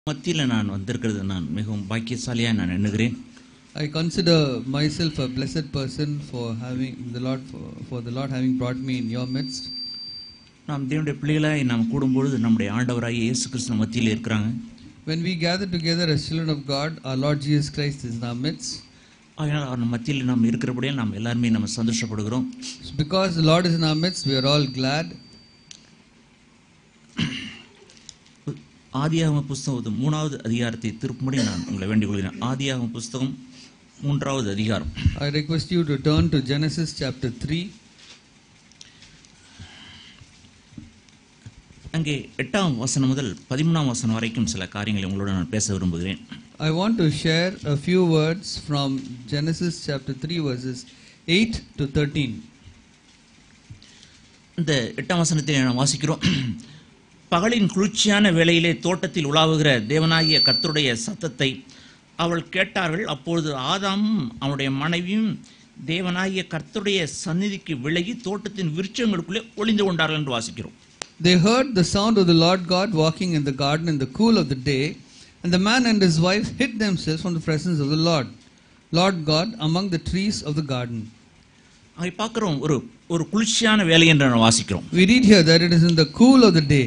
மத்தியில் நான் வந்திருக்கிறது நான் மிகவும் பாக்கியசாலியாக நான் எண்ணுகிறேன் I consider myself a blessed person for having the Lord for, for the Lord having brought me in your midst. நாம் தேவனுடைய பிள்ளைகளாய் நாம் கூடும்பொழுது நம்முடைய ஆண்டவராகிய இயேசு கிறிஸ்து மத்தியில் இருக்கிறாங்க When we gather together as children of God, our Lord Jesus Christ is in our midst. அதனால் அவர் மத்தியில் நாம் இருக்கிறபடியால் நாம் எல்லாருமே நம்ம சந்தோஷப்படுகிறோம் Because the Lord is in our midst, we are all glad. ஆதியாகம புஸ்தகம் மூணாவது அதிகாரத்தை திருப்பும்படி நான் உங்களை வேண்டிக் கொள்கிறேன் ஆதியாகம புஸ்தகம் மூன்றாவது அதிகாரம் I request you to turn to Genesis chapter 3. அங்கே எட்டாம் வசனம் முதல் பதிமூணாம் வசனம் வரைக்கும் சில காரியங்களை உங்களோட நான் பேச விரும்புகிறேன் I want to share a few words from Genesis chapter 3, verses 8 to 13. இந்த எட்டாம் வசனத்தில் நாம் வாசிக்கிறோம் பகலின் குளிர்ச்சியான வேளையிலே தோட்டத்தில் உலாவுகிற தேவனாகிய கர்த்தருடைய சத்தத்தை அவள் கேட்டார்கள் அப்பொழுது ஆதாமும் அவனுடைய மனைவியும் தேவனாகிய கர்த்தருடைய சந்நிதிக்கு விலகி தோட்டத்தின் விருட்சங்களுக்குள்ளே ஒளிந்து கொண்டார்கள் என்று வாசிக்கிறோம் They heard the sound of the Lord God walking in the garden in the cool of the day, and the man and his wife hid themselves from the presence of the Lord, Lord God, among the trees of the garden. அங்கே பார்க்குறோம் ஒரு ஒரு குளிர்ச்சியான வேலை என்று நான் வாசிக்கிறோம் We read here that it is in the cool of the day.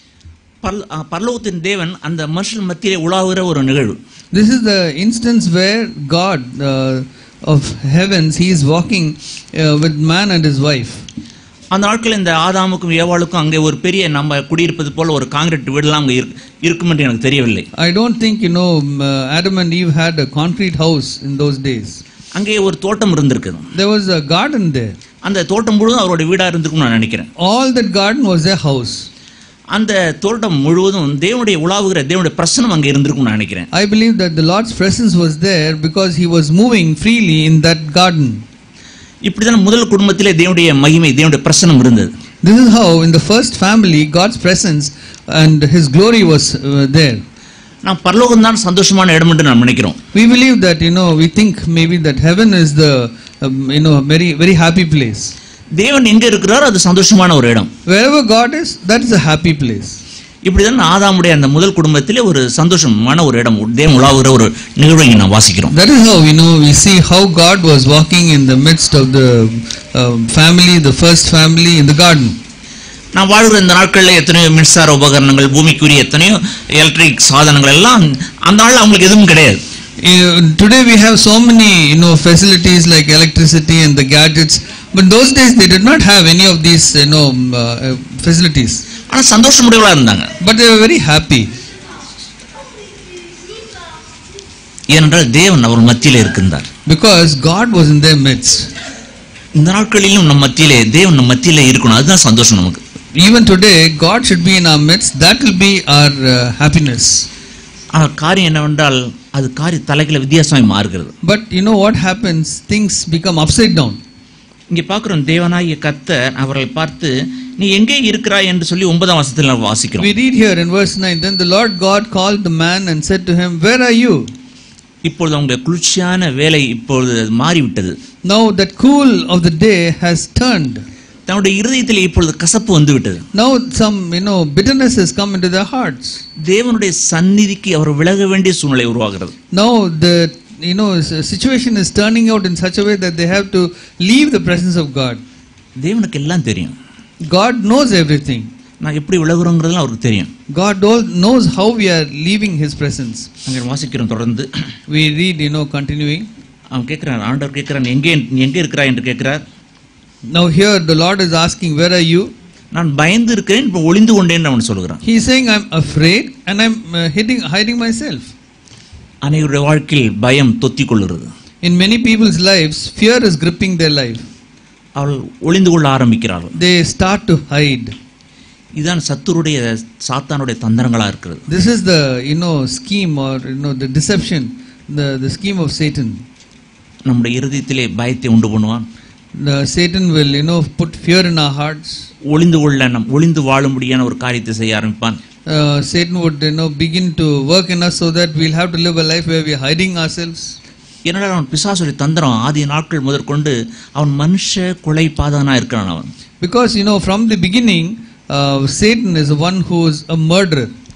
பல் அ, பரலோகத்தின் தேவன் அந்த மனுஷன் மத்தியிலே உலாவுகிற ஒரு நிகழ்வு This is the instance where God uh, of heavens, He is walking uh, with man and his wife. அந்த நாட்களில் இந்த ஆதாமுக்கும் ஏவாளுக்கும் அங்கே ஒரு பெரிய நம்ம குடியிருப்பது போல ஒரு காங்கிரீட் வீடெல்லாம் அங்கே இருக்கு இருக்கும் என்று எனக்கு தெரியவில்லை I don't think, you know, um, uh, Adam and Eve had a concrete house in those days. அங்கே ஒரு தோட்டம் இருந்திருக்குது There was a garden there. அந்த தோட்டம் முழுவதும் அவருடைய வீடாக இருந்திருக்கும் நான் நினைக்கிறேன் All that garden was their house. அந்த தோட்டம் முழுவதும் தேவனுடைய உலாவுகிற தேவனுடைய பிரசனம் அங்கே இருந்திருக்கும் நான் நினைக்கிறேன் I believe that the Lord's presence was there because He was moving freely in that garden. இப்படிதான் முதல் குடும்பத்திலே தேவனுடைய மகிமை தேவனுடைய பிரசனம் இருந்தது This is how, in the first family, God's presence and His glory was uh, there. நாம் பரலோகம் தான் சந்தோஷமான இடம் என்று நாம் நினைக்கிறோம் We believe that, you know, we think maybe that heaven is the, um, you know, very, very happy place. தேவன் எங்க இருக்கிறாரோ அது சந்தோஷமான ஒரு இடம் Wherever God is, that is a happy place. இப்படிதான் ஆதாமுடைய அந்த முதல் குடும்பத்திலே ஒரு சந்தோஷமான ஒரு இடம் தேவன் உலாவுகிற ஒரு நிகழ்வை இங்கே நாம் வாசிக்கிறோம் That is how we know, we see how God was walking in the midst of the uh, family, the first family in the garden. நான் வாழ்கிற இந்த நாட்களில் எத்தனையோ மின்சார உபகரணங்கள் பூமிக்குரிய எத்தனையோ எலக்ட்ரிக் சாதனங்கள் எல்லாம் அந்த நாளில் அவங்களுக்கு எதுவும் கிடையாது Uh, today we have so many you know facilities like electricity and the gadgets but those days they did not have any of these you know um, uh, uh, facilities ஆனால் சந்தோஷமுடையவர்களாக இருந்தாங்க but they were very happy ஏனென்றால் தேவன் அவர் மத்தியிலே இருக்கின்றார் because god was in their midst இந்த நாட்களிலும் நம் மத்தியிலே தேவன் நம் மத்தியிலே இருக்கணும் அதுதான் சந்தோஷம் நமக்கு even today god should be in our midst that will be our uh, happiness ஆனால் காரியம் என்னவென்றால் அது காரிய தலைகளை வித்தியாசமாய் மாறுகிறது but you know what happens things become upside down இங்கே பார்க்குறோம் தேவனாகிய கர்த்தர் அவர்களை பார்த்து நீ எங்கே இருக்கிறாய் என்று சொல்லி ஒன்பதாம் வருஷத்தில் நாம் வாசிக்கிறோம் we read here in verse 9 then the lord god called the man and said to him where are you இப்பொழுது அவங்க குளிர்ச்சியான வேலை இப்பொழுது அது மாறிவிட்டது now that cool of the day has turned தன்னுடைய இருதயத்தில் இப்பொழுது கசப்பு வந்து விட்டது Now some you know bitterness has come into their hearts. தேவனுடைய சந்நிதிக்கு அவர் விலக வேண்டிய சூழ்நிலை உருவாகிறது Now the you know s- situation is turning out in such a way that they have to leave the presence of God. தேவனுக்கு எல்லாம் தெரியும் God knows everything. நான் எப்படி விலகுறோங்கிறதுலாம் அவருக்கு தெரியும் God all knows how we are leaving His presence. அங்கே வாசிக்கிறோம் தொடர்ந்து We read you know continuing. அவன் கேட்கிறான் ஆண்டவர் கேட்கிறான் எங்கே நீ எங்கே இருக்கிறாய் என்று கேட்கிறார் Now here the Lord is asking where are you? நான் பயந்து இருக்கிறேன் இப்போ ஒளிந்து கொண்டேன் அவன் சொல்கிறான் He is saying I'm afraid and I'm uh, hiding hiding myself. அனைவருடைய வாழ்க்கையில் பயம் தொத்திக் கொள்ளுகிறது In many people's lives, fear is gripping their life. அவள் ஒளிந்து கொள்ள ஆரம்பிக்கிறார்கள் They start to hide. இதுதான் சத்துருடைய சாத்தானுடைய தந்திரங்களா இருக்கிறது This is the you know scheme or you know the deception, the, the scheme of Satan. நம்முடைய இருதயத்திலே பயத்தை உண்டு பண்ணுவான் The Satan will you know put fear in our hearts. ஒளிந்து கொள்ள நம் ஒளிந்து வாழும்படியான ஒரு காரியத்தை செய்ய ஆரம்பிப்பான் Uh, Satan would you know begin to work in us so that we'll have to live a life where we're hiding ourselves. என்னடா அவன் பிசாசுடைய தந்திரம் ஆதி நாட்கள் முதற்கொண்டு அவன் மனுஷ கொலை பாதகனா இருக்கிறான் அவன் Because you know from the beginning, uh, Satan is the one who is a murderer.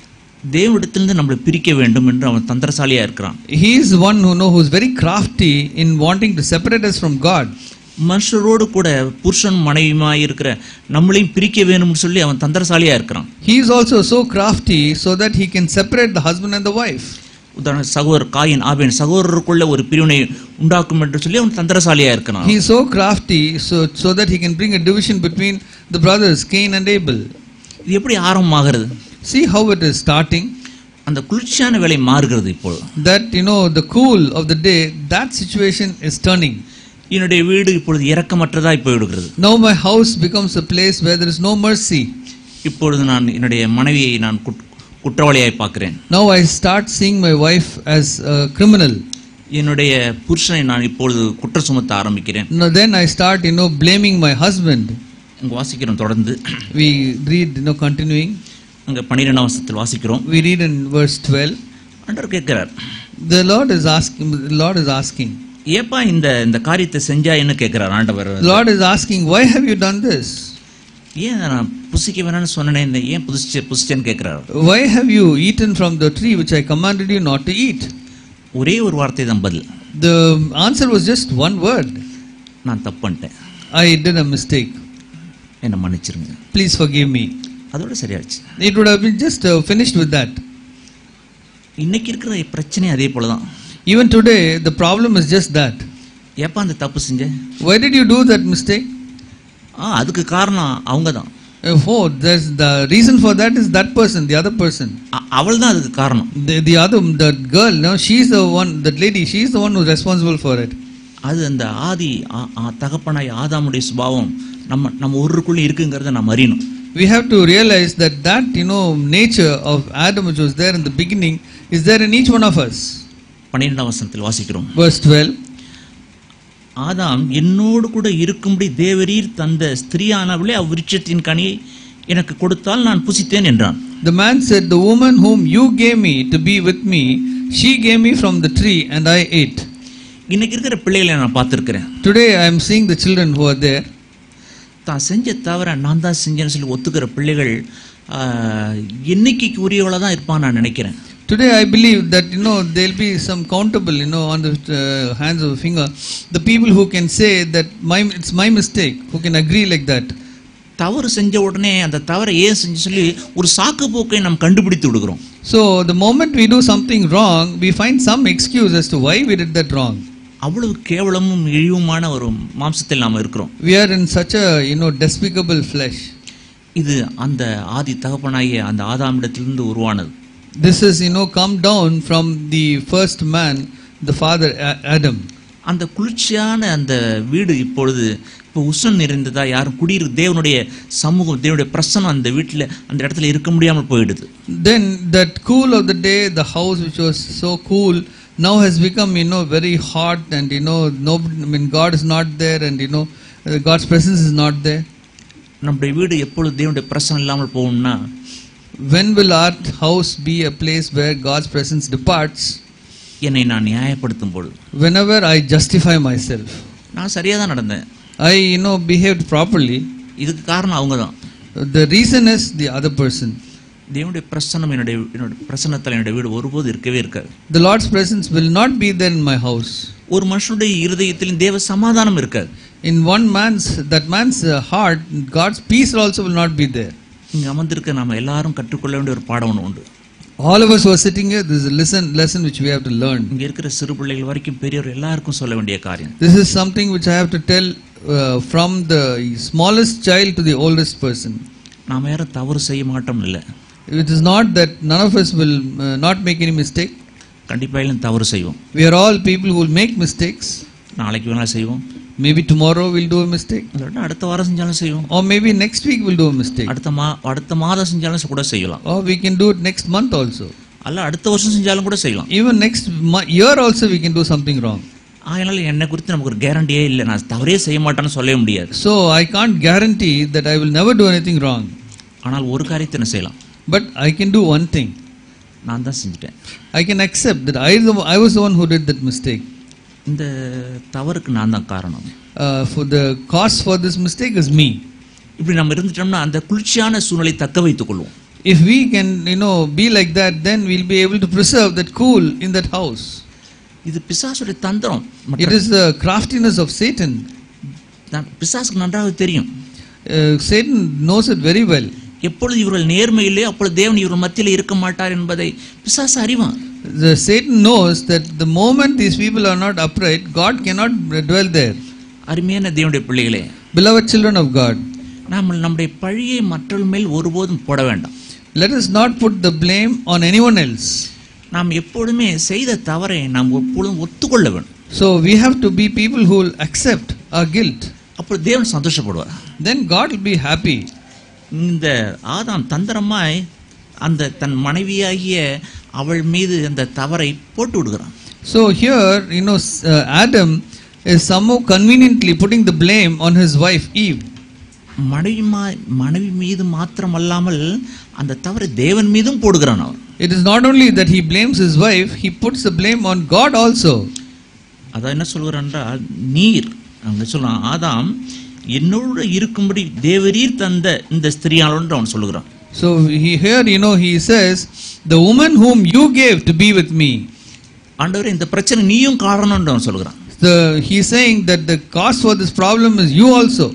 தேவனிடத்திலிருந்து நம்மளை பிரிக்க வேண்டும் என்று அவன் தந்திரசாலியா இருக்கிறான் He is one who know who is very crafty in wanting to separate us from God. மனுஷரோடு கூட புருஷன் மனைவியுமாய் இருக்கிற நம்மளையும் பிரிக்க வேணும்னு சொல்லி அவன் தந்திரசாலியா இருக்கிறான் He is also so crafty so that he can separate the husband and the wife. உதாரண சகோதரர் காயின் ஆபேன் சகோதரருக்குள்ள ஒரு பிரிவினை உண்டாக்கும் என்று சொல்லி அவன் தந்திரசாலியா இருக்கிறான் He is so crafty so, so that he can bring a division between the brothers Cain and Abel. இது எப்படி ஆரம்பமாகிறது See how it is starting. அந்த குளிர்ச்சியான வேலை மாறுகிறது இப்பொழுது That you know the cool of the day, that situation is turning. என்னுடைய வீடு இப்பொழுது இரக்கமற்றதாய் போய்விடுகிறது Now my house becomes a place where there is no mercy. இப்பொழுது நான் என்னுடைய மனைவியை நான் குட்- குற்றவாளியாய் பார்க்கிறேன் Now I start seeing my wife as a criminal. என்னுடைய புருஷனை நான் இப்பொழுது குற்ற சுமத்த ஆரம்பிக்கிறேன் Now then I start, you know, blaming my husband. அங்க வாசிக்கிறோம் தொடர்ந்து We read, you know, continuing. அங்க பன்னிரெண்டாம் வருஷத்தில் வாசிக்கிறோம் We read in verse 12. ஆண்டவர் கேட்கிறார் The Lord is asking, the Lord is asking, ஏப்பா இந்த இந்த காரியத்தை செஞ்சா என்ன கேட்கிறார் ஆண்டவர் the Lord is asking, why have you done this? ஏன் நான் புசிக்க வேணாம்னு சொன்னேனே இந்த ஏன் புசிச்ச புசிச்சேன்னு கேட்கிறார் Why have you eaten from the tree which I commanded you not to eat? ஒரே ஒரு வார்த்தை தான் பதில் The answer was just one word. நான் தப்பு பண்ணிட்டேன் I did a mistake. என்னை மன்னிச்சிருங்க Please forgive me. அதோட சரியாச்சு It would have been just uh, finished with that. இன்னைக்கு இருக்கிற பிரச்சனை அதே போல தான் Even today, the problem is just that. ஏப்பா அந்த தப்பு செஞ்ச Why did you do that mistake? ஆ அதுக்கு காரணம் அவங்க தான் Uh, Oh, there's the reason for that is that person, the other person. அவள் தான் அதுக்கு காரணம் The, the other, the girl, no, she's the one, that lady, she's the one who's responsible for it. அது அந்த ஆதி ஆ- ஆ- தகப்பனாய் ஆதாமுடைய சுபாவம் நம்ம நம்ம ஒருக்குள்ளே இருக்குங்கிறத நம்ம அறியணும் We have to realize that that, you know, nature of Adam which was there in the beginning is there in each one of us. பன்னிரெண்டாம் வசனத்தில் வாசிக்கிறோம் Verse 12. ஆதாம் என்னோடு கூட இருக்கும்படி தேவரீர் தந்த ஸ்திரீயானவளே அவ்விருட்சத்தின் கனியை எனக்கு கொடுத்தால் நான் புசித்தேன் என்றான் The man said, The woman whom you gave me to be with me, she gave me from the tree and I ate. இன்னைக்கு இருக்கிற பிள்ளைகளை நான் பார்த்துருக்கிறேன் Today I am seeing the children who are there. தான் செஞ்ச தவிர நான் தான் செஞ்சேன்னு சொல்லி ஒத்துக்கிற பிள்ளைகள் ஆ, எண்ணிக்கைக்கு உரியவளை தான் இருப்பான் நான் நினைக்கிறேன் Today I believe that you know there'll be some countable you know on the uh, hands of a finger the people who can say that my it's my mistake who can agree like that. தவறு செஞ்ச உடனே அந்த தவறை ஏன் செஞ்சு சொல்லி ஒரு சாக்கு போக்கை நாம் கண்டுபிடித்து விடுகிறோம் So the moment we do something wrong, we find some excuse as to why we did that wrong. அவ்வளவு கேவலமும் இழிவுமான ஒரு மாம்சத்தில் நாம் இருக்கிறோம் We are in such a you know despicable flesh. இது அந்த ஆதி தகப்பனாகிய அந்த ஆதாமிடத்திலிருந்து உருவானது This is you know come down from the first man, the father A- Adam. அந்த குளிர்ச்சியான அந்த வீடு இப்பொழுது இப்போ உஷ்ணம் நிறைந்ததா யாரும் குடியிரு தேவனுடைய சமூகம் தேவனுடைய பிரசனம் அந்த வீட்டில் அந்த இடத்துல இருக்க முடியாமல் போயிடுது Then that cool of the day, the house which was so cool, now has become you know very hot, and you know no, I mean God is not there, and you know uh, God's presence is not there. நம்முடைய வீடு எப்பொழுது தேவனுடைய பிரசனம் இல்லாமல் போகும்னா When will our house be a place where God's presence departs? என்னை நான் நியாயப்படுத்தும் பொழுது Whenever I justify myself, நான் சரியாக தான் நடந்தேன் I you know behaved properly. இதுக்கு காரணம் அவங்க தான் The reason is the other person. தேவனுடைய பிரசனம் என்னுடைய என்னுடைய பிரசன்னத்தில் என்னுடைய வீடு ஒருபோது இருக்கவே இருக்காது The Lord's presence will not be there in my house. ஒரு மனுஷனுடைய இருதயத்திலும் தேவ சமாதானம் இருக்காது In one man's that man's uh, heart, God's peace also will not be there. இங்கே அமர்ந்திருக்க நாம எல்லாரும் கற்றுக்கொள்ள வேண்டிய ஒரு பாடம் ஒன்று உண்டு All of us who are sitting here, this is a lesson, lesson which we have to learn. இங்க இருக்கிற சிறு பிள்ளைகள் வரைக்கும் பெரியவர் எல்லாருக்கும் சொல்ல வேண்டிய காரியம் This is something which I have to tell uh, from the smallest child to the oldest person. நாம யாரும் தவறு செய்ய மாட்டோம் இல்லை It is not that none of us will uh, not make any mistake. கண்டிப்பாக எல்லாம் தவறு செய்வோம் We are all people who will make mistakes. நாளைக்கு வேணாலும் செய்வோம் Maybe tomorrow we'll do a mistake. இல்லாட்டா அடுத்த வாரம் செஞ்சாலும் செய்வோம் Or maybe next week we'll do a mistake. அடுத்த மா அடுத்த மாதம் செஞ்சாலும் கூட செய்யலாம் Or we can do it next month also. அல்ல அடுத்த வருஷம் செஞ்சாலும் கூட செய்யலாம் Even next mo- year also we can do something wrong. அதனால என்னை குறித்து நமக்கு ஒரு கேரண்டியே இல்லை நான் தவறே செய்ய மாட்டேன்னு சொல்லவே முடியாது So I can't guarantee that I will never do anything wrong. ஆனால் ஒரு காரியத்தை என்ன செய்யலாம் But I can do one thing. நான் தான் செஞ்சுட்டேன் I can accept that I, the, I was the one who did that mistake. இந்த தவறுக்கு நான் தான் காரணம் Uh, for the cause for this mistake is me. இப்படி நம்ம இருந்துட்டோம்னா அந்த குளிர்ச்சியான சூழ்நிலை தக்க வைத்துக் கொள்வோம் if we can, you know, be like that, then we'll be able to preserve that cool in that house. இது பிசாசுடைய தந்திரம் மற்ற- It is the craftiness of Satan. தான் பிசாசுக்கு நன்றாக தெரியும் Uh, Satan knows it very well. எப்பொழுது இவர்கள் நேர்மையிலே அப்பொழுது தேவன் இவர்கள் மத்தியில் இருக்க மாட்டார் என்பதை பிசாசு அறிவான் The Satan knows that the moment these people are not upright, God cannot dwell there. அருமையான தேவனுடைய பிள்ளைகளே Beloved children of God, நாம் நம்முடைய பழியை மற்றவர்கள் மேல் ஒருபோதும் போட வேண்டாம் let us not put the blame on anyone else. நாம் எப்பொழுதுமே செய்த தவறை நாம் எப்பொழுதும் ஒத்துக்கொள்ள வேண்டும் So we have to be people who will accept our guilt. அப்பொழுது தேவன் சந்தோஷப்படுவார் Then God will be happy. இந்த ஆதாம் தந்திரமாய் அந்த தன் மனைவியாகிய அவள் மீது அந்த தவறை போட்டு விடுகிறான் So here, you know, s- uh, Adam is somehow conveniently putting the blame on his wife Eve. மனைவி மா- மனைவி மீது மாத்திரமல்லாமல் அந்த தவறை தேவன் மீதும் போடுகிறான் அவன் It is not only that he blames his wife, he puts the blame on God also. அதான் என்ன சொல்கிறான் என்றால் நீர் அங்கே சொல்றான் ஆதாம் என்னோடு இருக்கும்படி தேவரீர் தந்த இந்த ஸ்திரியாளோன்று அவன் சொல்லுகிறான் So he, here, you know, he says, The woman whom you gave to be with me. ஆண்டவரே இந்த பிரச்சனை நீயும் காரணம்னு அவன் சொல்லுகிறான் The, he's saying that the cause for this problem is you also.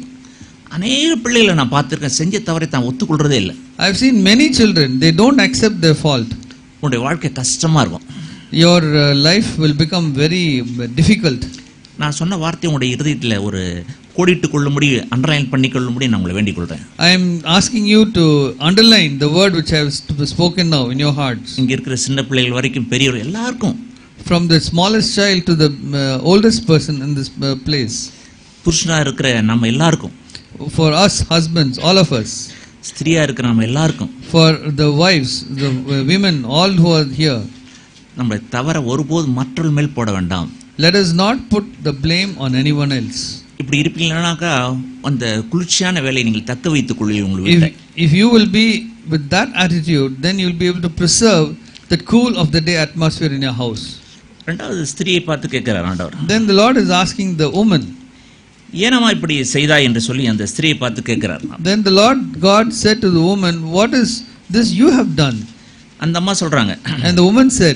அநேக பிள்ளைகளை நான் பார்த்துருக்கேன் செஞ்ச தவறை தான் ஒத்துக்கொள்றதே இல்லை I've seen many children, they don't accept their fault. உன்னுடைய வாழ்க்கை கஷ்டமாக இருக்கும் Your uh, life will become very uh, difficult. நான் சொன்ன வார்த்தை உங்களுடைய இருதயத்தில் ஒரு கோடிட்டு கொள்ளும்படி அண்டர்லைன் பண்ணி கொள்ளும்படி நான் உங்களை வேண்டிக் கொள்கிறேன் I am asking you to underline the word which I have st- spoken now in your hearts. இங்கே இருக்கிற சின்ன பிள்ளைகள் வரைக்கும் பெரியவர் எல்லாருக்கும் From the smallest child to the uh, oldest person in this uh, place. புருஷனாக இருக்கிற நம்ம எல்லாருக்கும் For us, husbands, all of us. ஸ்திரியாக இருக்கிற நம்ம எல்லாருக்கும் For the wives, the uh, women, all who are here. நம்ம தவறை ஒருபோதும் மற்றவர்கள் மேல் போட வேண்டாம் Let us not put the blame on anyone else. இப்படி இருப்பீங்கன்னாக்கா அந்த குளிர்ச்சியான வேலையை நீங்கள் தக்க வைத்துக் கொள்வீங்க உங்கள் If, வீட்டை if you will be with that attitude, then you will be able to preserve the cool of the day atmosphere in your house. ரெண்டாவது ஸ்திரியை பார்த்து கேட்கிறார் ஆண்டவர் Then the Lord is asking the woman. ஏனம்மா இப்படி செய்தாய் என்று சொல்லி அந்த ஸ்திரியை பார்த்து கேட்கிறார் Then the Lord God said to the woman, What is this you have done? அந்த அம்மா சொல்றாங்க And the woman said,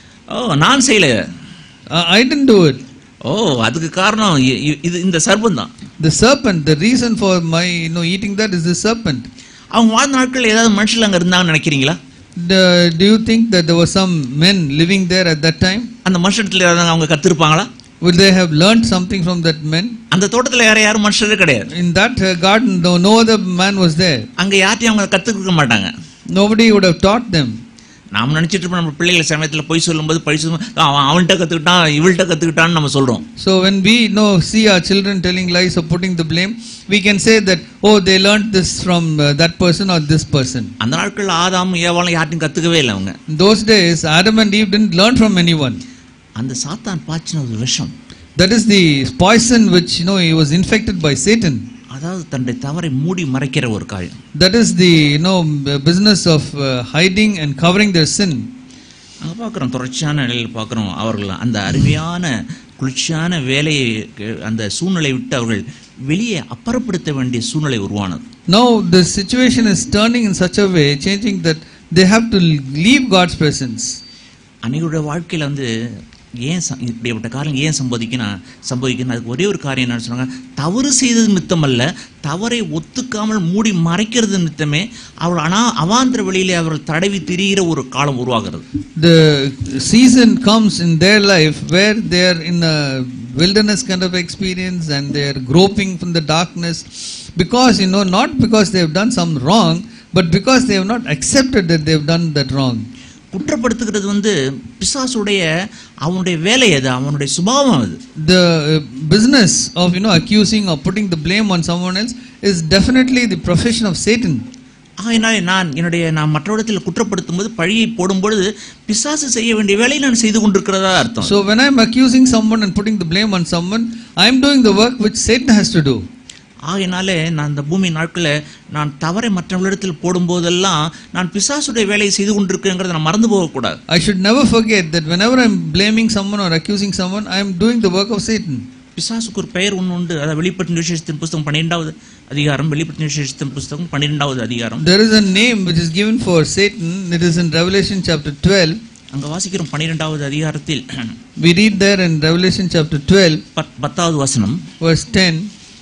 ஓ நான் செய்யல "Uh, I didn't do it. ஓ அதுக்கு காரணம் இ- இ- இது இந்த சர்ப்பம் தான் The serpent, the reason for my you know, eating that is the serpent. அவங்க வாழ்ந்த நாட்கள் ஏதாவது மனுஷர்கள் அங்கே இருந்தாங்கன்னு நினைக்கிறீங்களா The, do you think that there were some men living there at that time? அந்த மனுஷத்துல ஏதாவது அவங்க கத்திருப்பாங்களா Would they have learned something from that men? அந்த தோட்டத்தில் வேற யாரும் மனுஷரே கிடையாது In that uh, garden, no, no other man was there. அங்க யார்ட்டையும் அவங்க கத்துக்க மாட்டாங்க Nobody would have taught them. நாம் நினைச்சிட்டு இருப்போம் நம்ம பிள்ளைகள் சமயத்தில் பொய் சொல்லும்போது பழி சொல்லும் அவன் அவன்கிட்ட கத்துக்கிட்டான் இவள்கிட்ட கத்துக்கிட்டான்னு நம்ம சொல்றோம் So when we you know see our children telling lies or putting the blame, we can say that oh they learned this from uh, that person or this person. அந்த நாட்கள் ஆதாம் ஏவாளும் யார்ட்டையும் கத்துக்கவே இல்லை அவங்க In those days, Adam and Eve didn't learn from anyone. அந்த சாத்தான் பாய்ச்சின ஒரு விஷம் That is the poison which you know he was infected by Satan. அதாவது தன்னுடைய தவறை மூடி மறைக்கிற ஒரு காரியம் That is the you know b- business of uh, hiding and covering their sin. அங்கே பார்க்குறோம் தொடர்ச்சியான நிலையில் பார்க்குறோம் அவர்கள் அந்த அருமையான குளிர்ச்சியான வேலையை க- அந்த சூழ்நிலை விட்டு அவர்கள் வெளியே அப்புறப்படுத்த வேண்டிய சூழ்நிலை உருவானது Now the situation is turning in such a way, changing that they have to leave God's presence. அன்னையோட வாழ்க்கையில் வந்து ஏன் ச- இப்படிப்பட்ட காரியம் ஏன் சம்பவிக்கணும் சம்பவிக்கணும் அதுக்கு ஒரே ஒரு காரியம் என்னன்னு சொன்னாங்க தவறு செய்தது நிமித்தம் அல்ல தவறை ஒத்துக்காமல் மூடி மறைக்கிறது நிமித்தமே அவள் அனா அவாந்திர வெளியிலே அவர்கள் தடவி திரிகிற ஒரு காலம் உருவாகிறது The season comes in their life where they are in a wilderness kind of experience and they are groping from the darkness because you know not because they have done some wrong but because they have not accepted that they have done that wrong. குற்றப்படுத்துகிறது வந்து பிசாசுடைய அவனுடைய வேலை அது அவனுடைய சுபாவம் அது The uh, business of you know accusing or putting the blame on someone else is definitely the profession of Satan. ஆகையினாலே நான் என்னுடைய நான் மற்றவரிடத்தில் குற்றப்படுத்தும் போது பழியை போடும் பொழுது பிசாசு செய்ய வேண்டிய வேலையை நான் செய்து கொண்டிருக்கிறதா அர்த்தம் So when I am accusing someone and putting the blame on someone, I am doing the work which Satan has to do. ஆகையினாலே நான் இந்த பூமி நாட்களில் நான் தவறை மற்றவர்களிடத்தில் போடும்போதெல்லாம் நான் பிசாசுடைய வேலையை செய்து கொண்டிருக்கேங்கிறத நான் மறந்து போகக்கூடாது I should never forget that whenever I am blaming someone or accusing someone, I am doing the work of Satan. பிசாசுக்கு ஒரு பெயர் ஒன்று உண்டு அதாவது வெளிப்பட்ட விசேஷத்தின் புஸ்தகம் பன்னிரெண்டாவது அதிகாரம் வெளிப்பட்ட விசேஷத்தின் புஸ்தகம் பன்னிரெண்டாவது அதிகாரம் There is a name which is given for Satan. It is in Revelation chapter 12. அங்க வாசிக்கிறோம் பன்னிரெண்டாவது அதிகாரத்தில் We read there in Revelation chapter 12, பத்- பத்தாவது வசனம் verse 10.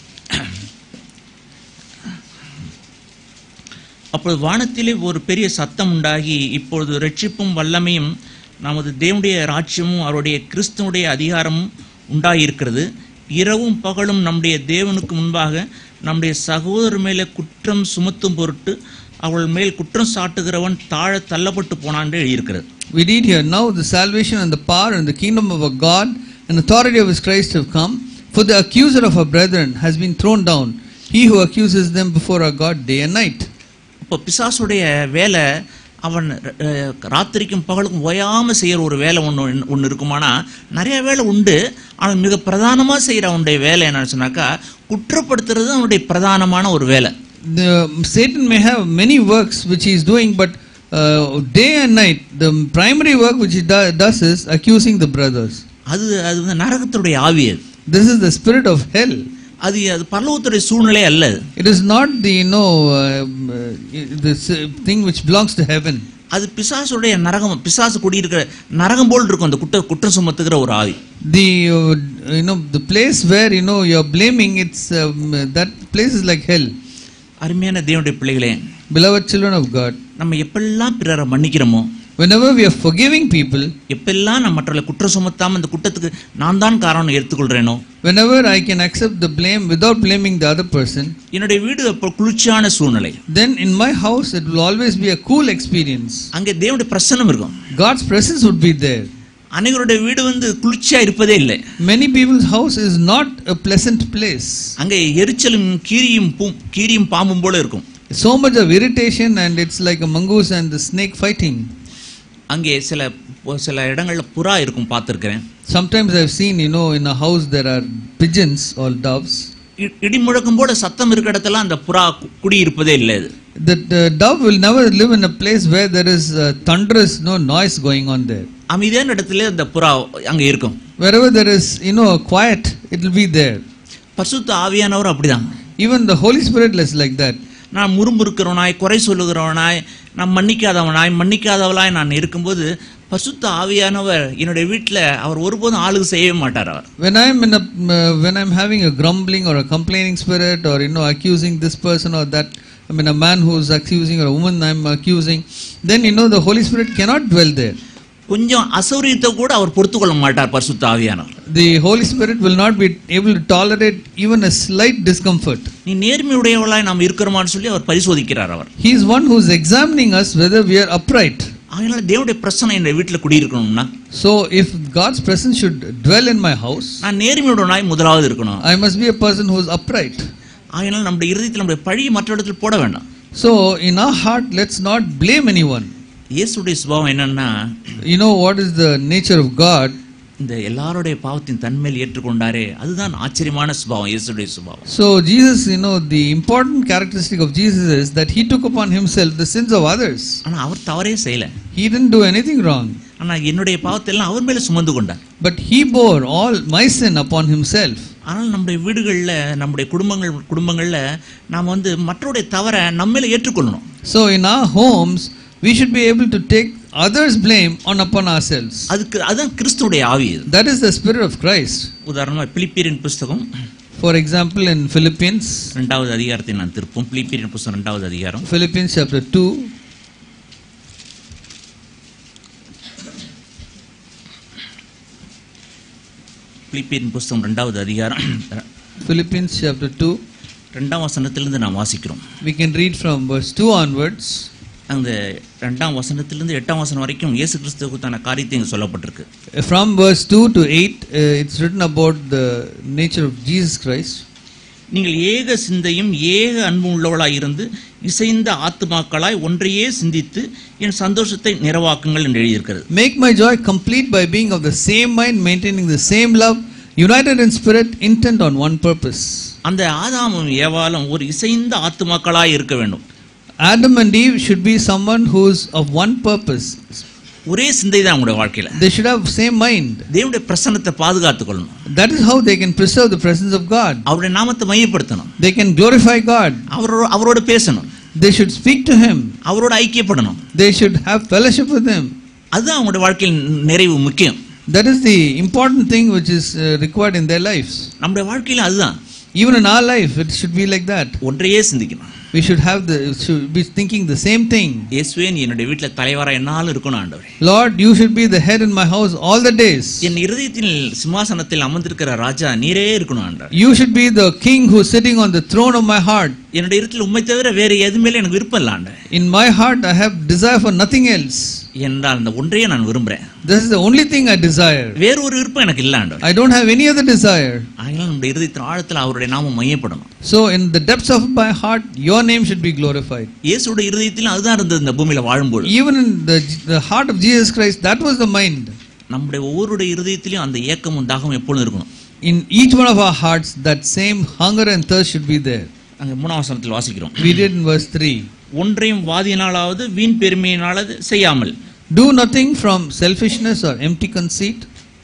அப்பொழுது வானத்திலே ஒரு பெரிய சத்தம் உண்டாகி இப்பொழுது ரட்சிப்பும் வல்லமையும் நமது தேவனுடைய ராஜ்யமும் அவருடைய கிறிஸ்துவனுடைய அதிகாரமும் உண்டாயிருக்கிறது இரவும் பகலும் நம்முடைய தேவனுக்கு முன்பாக நம்முடைய சகோதரர் மேலே குற்றம் சுமத்தும் பொருட்டு அவள் மேல் குற்றம் சாட்டுகிறவன் தாழ தள்ளப்பட்டு போனான் என்று எழுதியிருக்கிறது We read here, Now the salvation and the power and the kingdom of our God and authority of his Christ have come. For the accuser of our brethren has been thrown down, he who accuses them before our God day and night. இப்போ பிசாசுடைய வேலை அவன் அஹ், ராத்திரிக்கும் பகலுக்கும் ஓயாமல் செய்கிற ஒரு வேலை ஒன்று ஒன்று இருக்குமானா நிறைய வேலை உண்டு ஆனால் மிக பிரதானமாக செய்கிற அவனுடைய வேலை என்னன்னு சொன்னாக்கா குற்றப்படுத்துறது அவனுடைய பிரதானமான ஒரு வேலை The, Satan may have many works which he is doing, but uh, day and night, the primary work which he do, does is accusing the brothers. அது அது வந்து நரகத்துடைய ஆவி அது This is the spirit of hell. அது அது பரலோகத்துடைய சூழ்நிலை அல்ல அது. It is not the you know um, uh, this uh, thing which belongs to heaven. அது பிசாசுடைய நரகம் பிசாசு குடியிருக்கிற நரகம் போல் இருக்கும் அந்த குற்ற குற்றம் சுமத்துகிற ஒரு ஆவி The uh, you know the place where you know you are blaming it's um, that place is like hell. அருமையான தேவனுடைய பிள்ளைகளே Beloved children of God, நம்ம எப்பெல்லாம் பிறரை மன்னிக்கிறோமோ whenever we are forgiving people, எப்பெல்லாம் நான் மற்றவர்களை குற்றம் சுமத்தாம இந்த குற்றத்துக்கு நான் தான் காரணம் எடுத்துக்கொள்றேனோ whenever I can accept the blame without blaming the other person, என்னுடைய வீடு அப்போ குளிர்ச்சியான சூழ்நிலை then in my house it will always be a cool experience. அங்கே தேவனுடைய பிரசன்னம் இருக்கும் God's presence would be there. அனைவருடைய வீடு வந்து குளிர்ச்சியா இருப்பதே இல்லை Many people's house is not a pleasant place. அங்கே எரிச்சலும் கீரியும் பூ- கீரியும் பாம்பும் போல இருக்கும் So much of irritation and it's like a mongoose and the snake fighting. அங்கே சில சில இடங்கள்ல புறா இருக்கும் பார்த்துருக்கிறேன் Sometimes I've seen, you know, in a house there are pigeons or doves. இடி முழக்கம் போல சத்தம் இருக்கிற இடத்துல அந்த புறா கு- குடியிருப்பதே இல்லை அது The, the dove will never live in a place where there is uh, thunderous no noise going on there. அமைதியான இடத்துல அந்த புறா அங்கே இருக்கும் Wherever there is, you know, quiet, it will be there. பரிசுத்த ஆவியானவர் அப்படிதான் Even the Holy Spirit is like that. நான் முறுமுறுக்கிறவனாய் குறை சொல்லுகிறவனாய் நான் மன்னிக்காதவனாய் மன்னிக்காதவளாய் நான் இருக்கும்போது பரிசுத்த ஆவியானவர் என்னுடைய வீட்டில் அவர் ஒருபோதும் ஆளுக்கு செய்யவே மாட்டார் அவர் When I'm in a, uh, when I'm having a grumbling or a complaining spirit or you know accusing this person or that, I mean a man who's accusing or a woman I'm accusing, then you know the Holy Spirit cannot dwell there. கொஞ்சம் அசௌரியத்தை கூட அவர் பொறுத்துக்கொள்ள மாட்டார் பரிசுத்த ஆவியானவர் The Holy Spirit will not be able to tolerate even a slight discomfort. நீ நேர்மையுடையவளாய் நாம் இருக்கிறோமான்னு சொல்லி அவர் பரிசோதிக்கிறார் அவர் He is one who's examining us whether we are upright. அதனால தேவனுடைய பிரச்சனை என் வீட்டில் குடியிருக்கணும்னா So if God's presence should dwell in my house, நான் நேர்மையுடனாய் முதலாவது இருக்கணும் I must be a person who's upright. அதனால நம்முடைய இருதயத்தில் நம்முடைய பழியை மற்ற இடத்துல போட வேண்டாம் So in our heart, let's not blame anyone. இயேசுடைய சுபாவம் என்னன்னா You know what is the nature of God? இந்த எல்லாருடைய பாவத்தின் தன்மையில் ஏற்றுக்கொண்டாரே அதுதான் ஆச்சரியமான சுபாவம் இயேசுடைய சுபாவம் So Jesus, you know, the important characteristic of Jesus is that he took upon himself the sins of others. ஆனா அவர் தவறே செய்யல He didn't do anything wrong, ஆனா என்னுடைய பாவத்தை எல்லாம் அவர் மேல சுமந்து கொண்டார் but he bore all my sin upon himself. ஆனால் நம்முடைய வீடுகளில் நம்முடைய குடும்பங்கள் குடும்பங்களில் நாம் வந்து மற்றவருடைய தவறை நம்மள ஏற்றுக்கொள்ளணும் So in our homes, we should be able to take others' blame on upon ourselves. அதுக்கு அதுதான் கிறிஸ்துடைய ஆவி இது That is the spirit of Christ. உதாரணமாக பிலிப்பியரின் புஸ்தகம் For example, in Philippians, ரெண்டாவது அதிகாரத்தை நான் திருப்போம் பிலிப்பியரின் புஸ்தகம் ரெண்டாவது அதிகாரம் Philippians chapter 2, பிலிப்பியரின் புஸ்தகம் ரெண்டாவது அதிகாரம் Philippians chapter 2, ரெண்டாம் வசனத்திலிருந்து நாம் வாசிக்கிறோம் we can read from verse 2 onwards. அந்த ரெண்டாம் வசனத்திலிருந்து எட்டாம் வசனம் வரைக்கும் இயேசு கிறிஸ்துவுக்குத்தான காரியத்தை இங்கே சொல்லப்பட்டிருக்கு From verse 2 to 8, uh, it's written about the nature of Jesus Christ. நீங்கள் ஏக சிந்தையும் ஏக அன்பும் உள்ளவளாய் இருந்து இசைந்த ஆத்துமாக்களாய் ஒன்றையே சிந்தித்து என் சந்தோஷத்தை நிறைவாக்குங்கள் என்று எழுதியிருக்கிறது Make my joy complete by being of the same mind, maintaining the same love, united in spirit, intent on one purpose. அந்த ஆதாமும் ஏவாலும் ஒரு இசைந்த ஆத்துமாக்களாய் இருக்க வேண்டும் Adam and Eve should be someone who's of one purpose. ஒரே சிந்தை தான் அவங்களுடைய வாழ்க்கையில They should have same mind. தேவனுடைய பிரசன்னத்தை பாதுகாத்துக் கொள்ளணும் That is how they can preserve the presence of God. அவருடைய நாமத்தை மையப்படுத்தணும் They can glorify God. அவரோட அவரோட பேசணும் They should speak to Him. அவரோட ஐக்கியப்படணும் They should have fellowship with Him. அதுதான் அவங்களுடைய வாழ்க்கையில் நிறைவு முக்கியம் That is the important thing which is uh, required in their lives. நம்முடைய வாழ்க்கையில அதுதான் Even in our life, it should be like that. ஒன்றையே சிந்திக்கணும் We should have the should be thinking the same thing. இயேசுவே நீ என்னுடைய வீட்டுல தலைவரா என்னாலும் இருக்கணும் ஆண்டவரே Lord, you should be the head in my house all the days. என் இருதயத்தில் சிம்மாசனத்தில் அமர்ந்திருக்கிற ராஜா நீரே இருக்கணும் ஆண்டவர் You should be the king who's sitting on the throne of my heart. என்னுடைய இருத்தில் உண்மை தவிர வேற எது மேல எனக்கு விருப்பம் இல்லை ஆண்டவர் In my heart, I have desire for nothing else. என்றால் அந்த ஒன்றையே நான் விரும்புறேன் This is the only thing I desire. வேற ஒரு விருப்பம் எனக்கு இல்லை ஆண்டவர் I don't have any other desire. அதனால நம்முடைய இருதயத்தின் ஆழத்தில் அவருடைய நாமம் மையப்படணும் So, in the depths of my heart, your name should be glorified. இயேசுவோட இருதயத்திலும் அதுதான் இருந்தது இந்த பூமியில வாழும்போது Even in the, the heart of Jesus Christ, that was the mind. நம்முடைய ஒவ்வொருடைய இருதயத்திலும் அந்த ஏக்கமும் தாகமும் எப்பொழுதும் இருக்கணும் In each one of our hearts, that same hunger and thirst should be there. அங்க மூணாம் வசனத்தில் வாசிக்கிறோம் We did in verse 3. ஒன்றையும் வாதியினாலாவது வீண் பெருமையினாலாவது செய்யாமல் Do nothing from selfishness or empty conceit.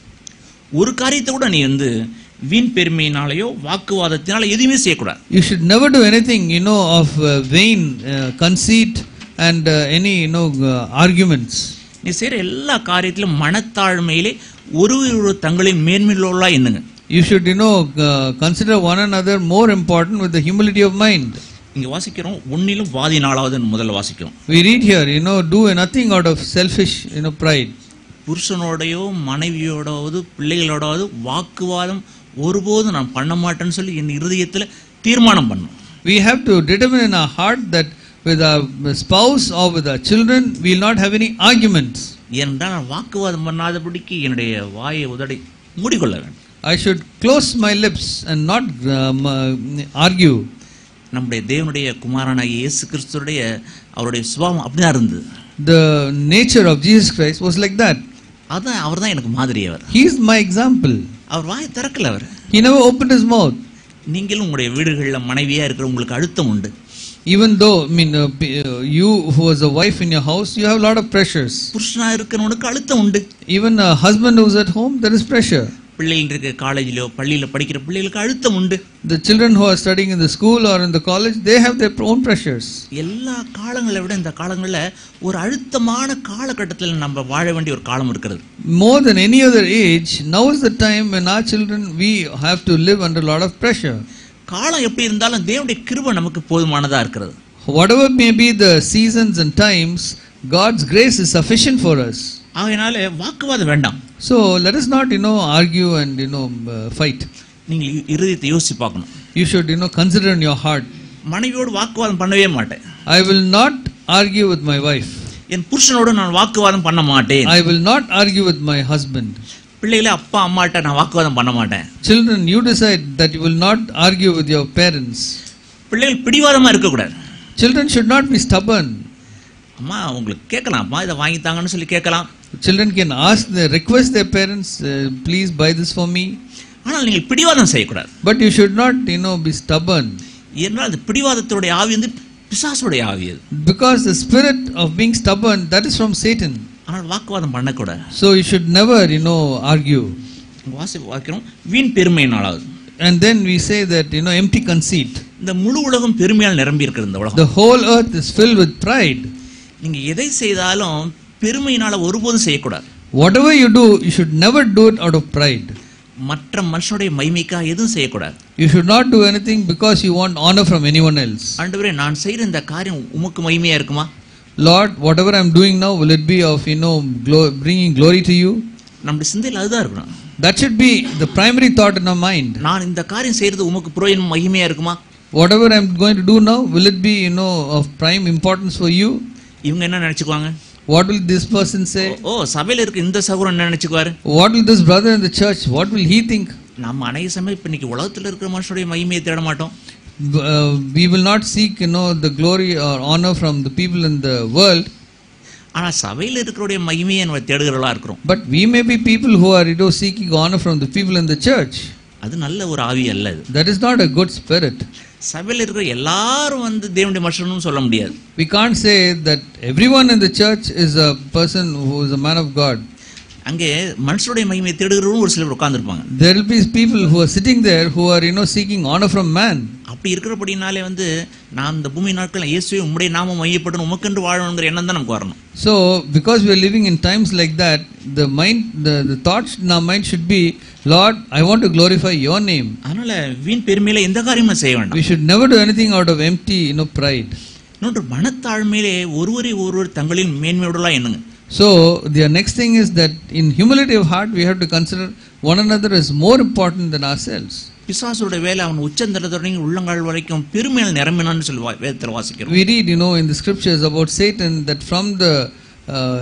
ஒரு காரியத்தை கூட நீ வந்து வீண் பெருமையினாலேயோ வாக்குவாதத்தினால எதுவுமே செய்யக்கூடாது You should never do anything, you know, of uh, vain uh, conceit and uh, any, you know, uh, arguments. நீ செய்யற எல்லா காரியத்திலும் மனத்தாழ்மையிலே ஒரு ஒரு தங்களின் மேன்மையுள்ளா எண்ணுங்க You should, you know, uh, consider one another more important with the humility of mind. இங்க வாசிக்கிறோம் ஒன்னிலும் வாதினாலாவது முதல்ல வாசிக்கிறோம் We read here, you know, do nothing out of selfish, you know, pride. புருஷனோடையோ மனைவியோடாவது பிள்ளைகளோடாவது வாக்குவாதம் ஒருபோதும் நான் பண்ண மாட்டேன்னு சொல்லி என் இருதயத்துல தீர்மானம் பண்ணும் We have to determine in our heart that with our spouse or with our children, we will not have any arguments. ஏனென்றால் நான் வாக்குவாதம் பண்ணாதபடிக்கு என்னுடைய வாயை உதடை மூடிக்கொள்ள வேண்டும் I should close my lips and not um, uh, argue. நம்முடைய தேவனுடைய குமாரனாகிய இயேசு கிறிஸ்துடைய அவருடைய சுபாவம் அப்படிதான் இருந்தது The nature of Jesus Christ was like that. அதான் அவர் தான் எனக்கு மாதிரி அவர் He is my example. அவர் வாயை திறக்கல அவர் He never opened his mouth. நீங்களும் உங்களுடைய வீடுகளில் மனைவியா இருக்கிற உங்களுக்கு அழுத்தம் உண்டு Even though, I mean, uh, p- uh, you who was a wife in your house, you have a lot of pressures. புருஷனா இருக்கிறவனுக்கு அழுத்தம் உண்டு Even a husband who's at home, there is pressure. பிள்ளைகள் இருக்க காலேஜிலோ பள்ளியில படிக்கிற பிள்ளைகளுக்கு அழுத்தம் உண்டு The children who are studying in the school or in the college, they have their own pressures. எல்லா காலங்களை விட இந்த காலங்களில் ஒரு அழுத்தமான காலகட்டத்தில் நம்ம வாழ வேண்டிய ஒரு காலம் இருக்கிறது More than any other age, now is the time when our children, we have to live under a lot of pressure. காலம் எப்படி இருந்தாலும் தேவனுடைய கிருபை நமக்கு போதுமானதா இருக்கிறது Whatever may be the seasons and times, God's grace is sufficient for us. ஆகையினால வாக்குவாதம் வேண்டாம் So let us not, you know, argue and, you know, uh, fight. நீங்கள் இ- இருதயத்தை யோசிச்சு பார்க்கணும் You should, you know, consider in your heart. மனைவியோடு வாக்குவாதம் பண்ணவே மாட்டேன் I will not argue with my wife. என் புருஷனோடு நான் வாக்குவாதம் பண்ண மாட்டேன் I will not argue with my husband. பிள்ளைகளே அப்பா அம்மாட்ட நான் வாக்குவாதம் பண்ண மாட்டேன் Children, you decide that you will not argue with your parents. பிள்ளைகள் பிடிவாதமா இருக்கக்கூடாது Children should not be stubborn. அம்மா உங்களுக்கு கேட்கலாம் அம்மா இதை வாங்கித்தாங்கன்னு சொல்லி கேட்கலாம் Children can ask, they request their parents, uh, please buy this for me. ஆனால் நீங்கள் பிடிவாதம் செய்யக்கூடாது But you should not, you know, be stubborn. ஏனென்றால் அந்த பிடிவாதத்துடைய ஆவி வந்து பிசாசுடைய ஆவி அது Because the spirit of being stubborn, that is from Satan. ஆனால் வாக்குவாதம் பண்ணக்கூடாது So you should never, you know, argue. வாசி வாக்கிறோம் வீண் பெருமை நாளாவது And then we say that, you know, empty conceit. இந்த முழு உலகம் பெருமையால் நிரம்பி இருக்கிற இந்த உலகம் The whole earth is filled with pride. நீங்க எதை செய்தாலும் பெருமையினால ஒருபோதும் செய்யக்கூடாது Whatever you do, you should never do it out of pride. மற்ற மனுஷனுடைய மைமைக்காக எதுவும் செய்யக்கூடாது You should not do anything because you want honor from anyone else. ஆண்டவரே நான் செய்யற இந்த காரியம் உமக்கு மகிமையா இருக்குமா Lord, whatever I'm doing now, will it be of, you know, glo- bringing glory to you? நம்முடைய சிந்தையில் அதுதான் இருக்கணும் That should be the primary thought in our mind. நான் இந்த காரியம் செய்யறது உமக்கு புரோஜனம் மகிமையா இருக்குமா Whatever I'm going to do now, will it be, you know, of prime importance for you? இவங்க என்ன நினைச்சுக்குவாங்க What will this person say? ஓ சபையில இருக்க இந்த சகோதரன் என்ன நினைச்சுக்குவாரு What will this brother in the church, what will he think? நம்ம அநேக சமயம் இப்ப இன்னைக்கு உலகத்துல இருக்கிற மனுஷனுடைய மகிமையை தேட மாட்டோம் Uh, we will not seek, you know, the glory or honor from the people in the world, ஆனா சபையில இருக்கிறவருடைய மகிமையை நம்ம தேடுகிறவளா இருக்கிறோம் but we may be people who are, you know, seeking honor from the people in the church. அது நல்ல ஒரு ஆவி அல்ல அது That is not a good spirit. சபையில் இருக்கிற எல்லாரும் வந்து தேவனுடைய மனுஷனும் சொல்ல முடியாது We can't say that everyone in the church is a person who is a man of God. அங்கே மனுஷனுடைய மகிமையை தேடுகிறவரும் ஒரு சிலர் உட்கார்ந்திருப்பாங்க There will be people who are sitting there who are, you know, seeking honor from man. அப்படி இருக்கிறபடினாலே வந்து நாம் இந்த பூமி நாட்கள் இயேசுவே உம்முடைய நாமம் மையப்பட்டு உமக்கென்று வாழணுங்கிற எண்ணம் தான் நமக்கு வரணும் So, because we are living in times like that, the mind, the, the thoughts in our mind should be, Lord, I want to glorify your name. அதனால வீண் பெருமையில எந்த காரியமும் செய்ய வேண்டாம் We should never do anything out of empty, you know, pride. இன்னொன்று மனத்தாழ்மையிலே ஒருவரை ஒருவர் தங்களின் மேன்மையோடலாம் எண்ணுங்க So, the next thing is that in humility of heart, we have to consider one another as more important than ourselves. பிசாசுடைய வேலை அவன் உச்சந்தரத்தொடங்கி உள்ளங்கால் வரைக்கும் பெருமையால் நிரம்பினான்னு சொல்லி வா- வேதத்தில் வாசிக்கிறோம் We read, you know, in the scriptures about Satan that from the uh,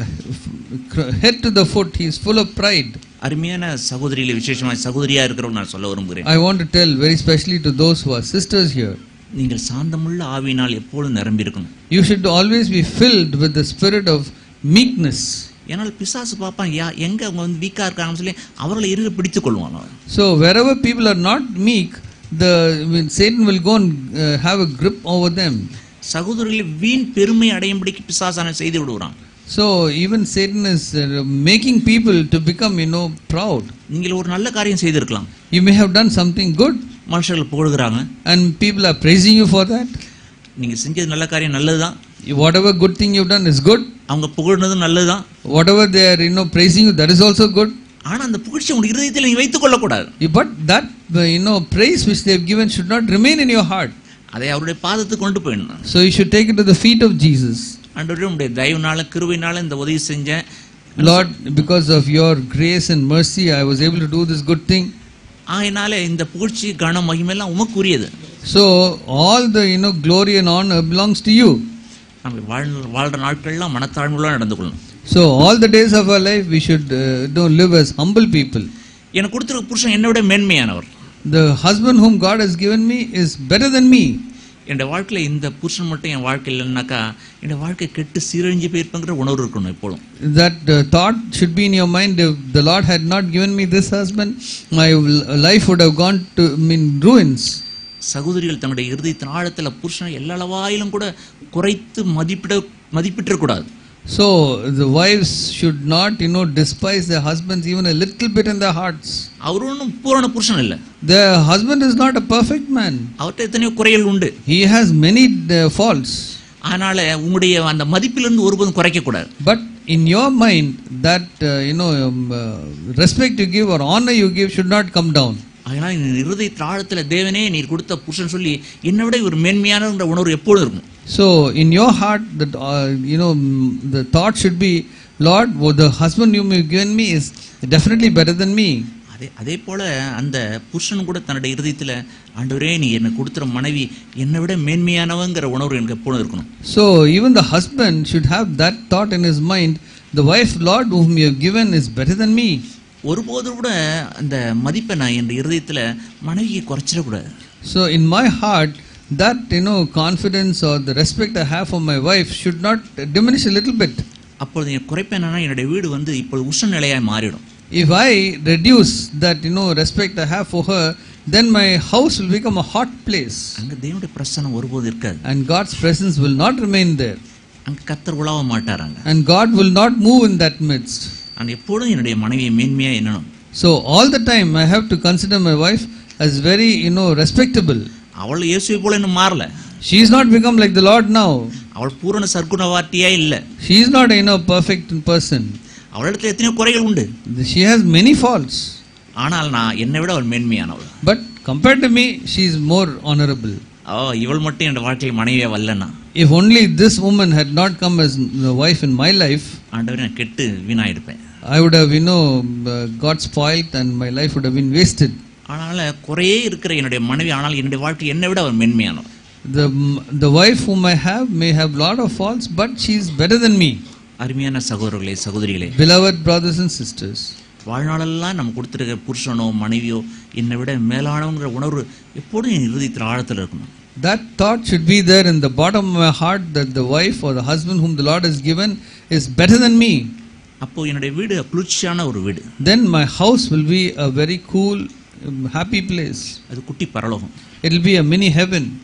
f- head to the foot, he is full of pride. அருமையான சகோதரியில விசேஷமாக சகோதரியா இருக்கிறவங்க நான் சொல்ல விரும்புகிறேன் I want to tell very specially to those who are sisters here. நீங்கள் சாந்தமுள்ள ஆவியினால் எப்பொழுதும் நிரம்பி இருக்கணும் You should always be filled with the spirit of meekness. ஏன்னால் பிசாசு பார்ப்பான் யா எங்க அவங்க வந்து வீக்கா இருக்காங்கன்னு சொல்லி அவர்களை இருக பிடித்துக் கொள்வான் அவன். So wherever people are not meek, the when Satan will go and uh, have a grip over them. சகோதரிகளை வீண் பெருமை அடையும்படிக்கு பிசாசான செய்து விடுவான் So even Satan is uh, making people to become, you know, proud. நீங்கள் ஒரு நல்ல காரியம் செய்திருக்கலாம் You may have done something good, மனுஷர்கள் புகழுகிறாங்க and people are praising you for that. நீங்க செஞ்சது நல்ல காரியம் நல்லதுதான் Whatever good thing you've done is good. அவங்க புகழ்னதும் நல்லதுதான் Whatever they are, you know, praising you, that is also good. ஆனா அந்த புகழ்ச்சி உங்க இருதயத்தில் நீ வைத்துக் கொள்ளக்கூடாது But that, uh, you know, praise which they have given should not remain in your heart. அதை அவருடைய பாதத்துக்கு கொண்டு போயிடணும் So you should take it to the feet of Jesus. ஆண்டவரே உடைய தயவுனால கிருபையினால இந்த உதவி செஞ்சேன் Lord, because of your grace and mercy, I was able to do this good thing. ஆகையினால இந்த புகழ்ச்சி கனம் மகிமெல்லாம் உமக்குரியது So all the you know glory and honor belongs to you. நம்ம வாழ் வாழ்ற நாட்கள்லாம் மனத்தாழ்மையுள்ள நடந்து கொள்ளணும் So all the days of our life we should uh, don't live as humble people. எனக்கு கொடுத்துருக்க புருஷன் என்னை விட மேன்மையானவர் The husband whom God has given me is better than me. என்னோட வாழ்க்கையில் இந்த புருஷன் மட்டும் என் வாழ்க்கை இல்லைன்னாக்கா என்னோட வாழ்க்கை கெட்டு சீரழிஞ்சு போயிருப்பேங்கிற உணர்வு இருக்கணும் எப்பொழுதும் That uh, thought should be in your mind. If the Lord had not given me this husband, my l- life would have gone to I mean ruins. சகோதரிகள் தன்னுடைய இருதயத்தின் ஆழத்தில் புருஷனை எல்லா அளவாயிலும் கூட குறைத்து மதிப்பிட மதிப்பிட்டக்கூடாது So the wives should not, you know, despise their husbands even a little bit in their hearts. அவர் ஒன்றும் பூரண புருஷன் இல்லை The husband is not a perfect man. அவர்கிட்ட எத்தனையோ குறைகள் உண்டு He has many uh, faults. அதனால உங்களுடைய அந்த மதிப்பிலிருந்து ஒருபோதும் குறைக்கக்கூடாது But in your mind, that uh, you know um, uh, respect you give or honor you give should not come down. அதனால் இந்த இருதயத்தின் ஆழத்தில் தேவனே நீர் கொடுத்த புருஷன் சொல்லி என்னை விட இவர் மேன்மையானன்ற உணர்வு எப்பொழுதும் இருக்கும் So in your heart, that uh, you know mm, the thought should be, Lord, oh, the husband you have given me is definitely better than me. அதே அதே போல அந்த புருஷன் கூட தன்னுடைய இருதயத்தில் ஆண்டவரே நீ எனக்கு கொடுத்துற மனைவி என்னை விட மேன்மையானவங்கிற உணர்வு எனக்கு எப்பொழுதும் இருக்கணும் So even the husband should have that thought in his mind. The wife, Lord, whom you have given is better than me. ஒருபோது கூட அந்த மதிப்பை நான் என் இருதயத்தில் மனைவியை குறைச்சிடக்கூடாது So in my heart, that you know confidence or the respect I have for my wife should not diminish a little bit. அப்பொழுது என் குறைப்பேனா என்னுடைய வீடு வந்து இப்பொழுது உஷ்ண நிலையாய் மாறிடும் If I reduce that you know respect I have for her, then my house will become a hot place, அங்கே தேவனுடைய பிரசனம் ஒருபோது இருக்காது and God's presence will not remain there, அங்கே கத்தர் உலாவ மாட்டாராங்க and God will not move in that midst. நான் எப்பொழுதும் என்னுடைய மனைவியை மேன்மையாக எண்ணணும் So all the time I have to consider my wife as very you know respectable. அவள் இயேசுவை போல இன்னும் மாறல She is not become like the Lord now. அவள் பூரண சர்க்குணவாட்டியே இல்லை She is not you know perfect person. அவளிடத்துல எத்தனையோ குறைகள் உண்டு She has many faults. ஆனால் நான் என்னை விட அவள் மேன்மையானவள் But compared to me, she is more honorable. ஓ இவள் மட்டும் என் வாழ்க்கையில் மனைவியா வரலன்னா If only this woman had not come as the wife in my life, ஆண்டவரே நான் கெட்டு வீணாயிருப்பேன் I would have, you know, uh, got spoiled and my life would have been wasted. அதனால குறையே இருக்கிற என்னுடைய மனைவி ஆனால் என்னுடைய வாழ்க்கை என்னை விட அவள் மென்மையானவள் The, the wife whom I have may have lot of faults, but she is better than me. அருமையான சகோதரர்களே சகோதரிகளே Beloved brothers and sisters, வாழ்நாளெல்லாம் நம்ம கொடுத்துருக்க புருஷனோ மனைவியோ என்னை விட மேலானவங்கிற உணர்வு எப்போதும் என் இருதயத்தில் ஆழத்தில் இருக்கணும் that thought should be there in the bottom of my heart that the wife or the husband whom the Lord has given is better than me. அப்போ என்னுடைய வீடு குளிர்ச்சியான ஒரு வீடு Then my house will be a very cool, um, happy place. அது குட்டி பரலோகம் It will be a mini heaven.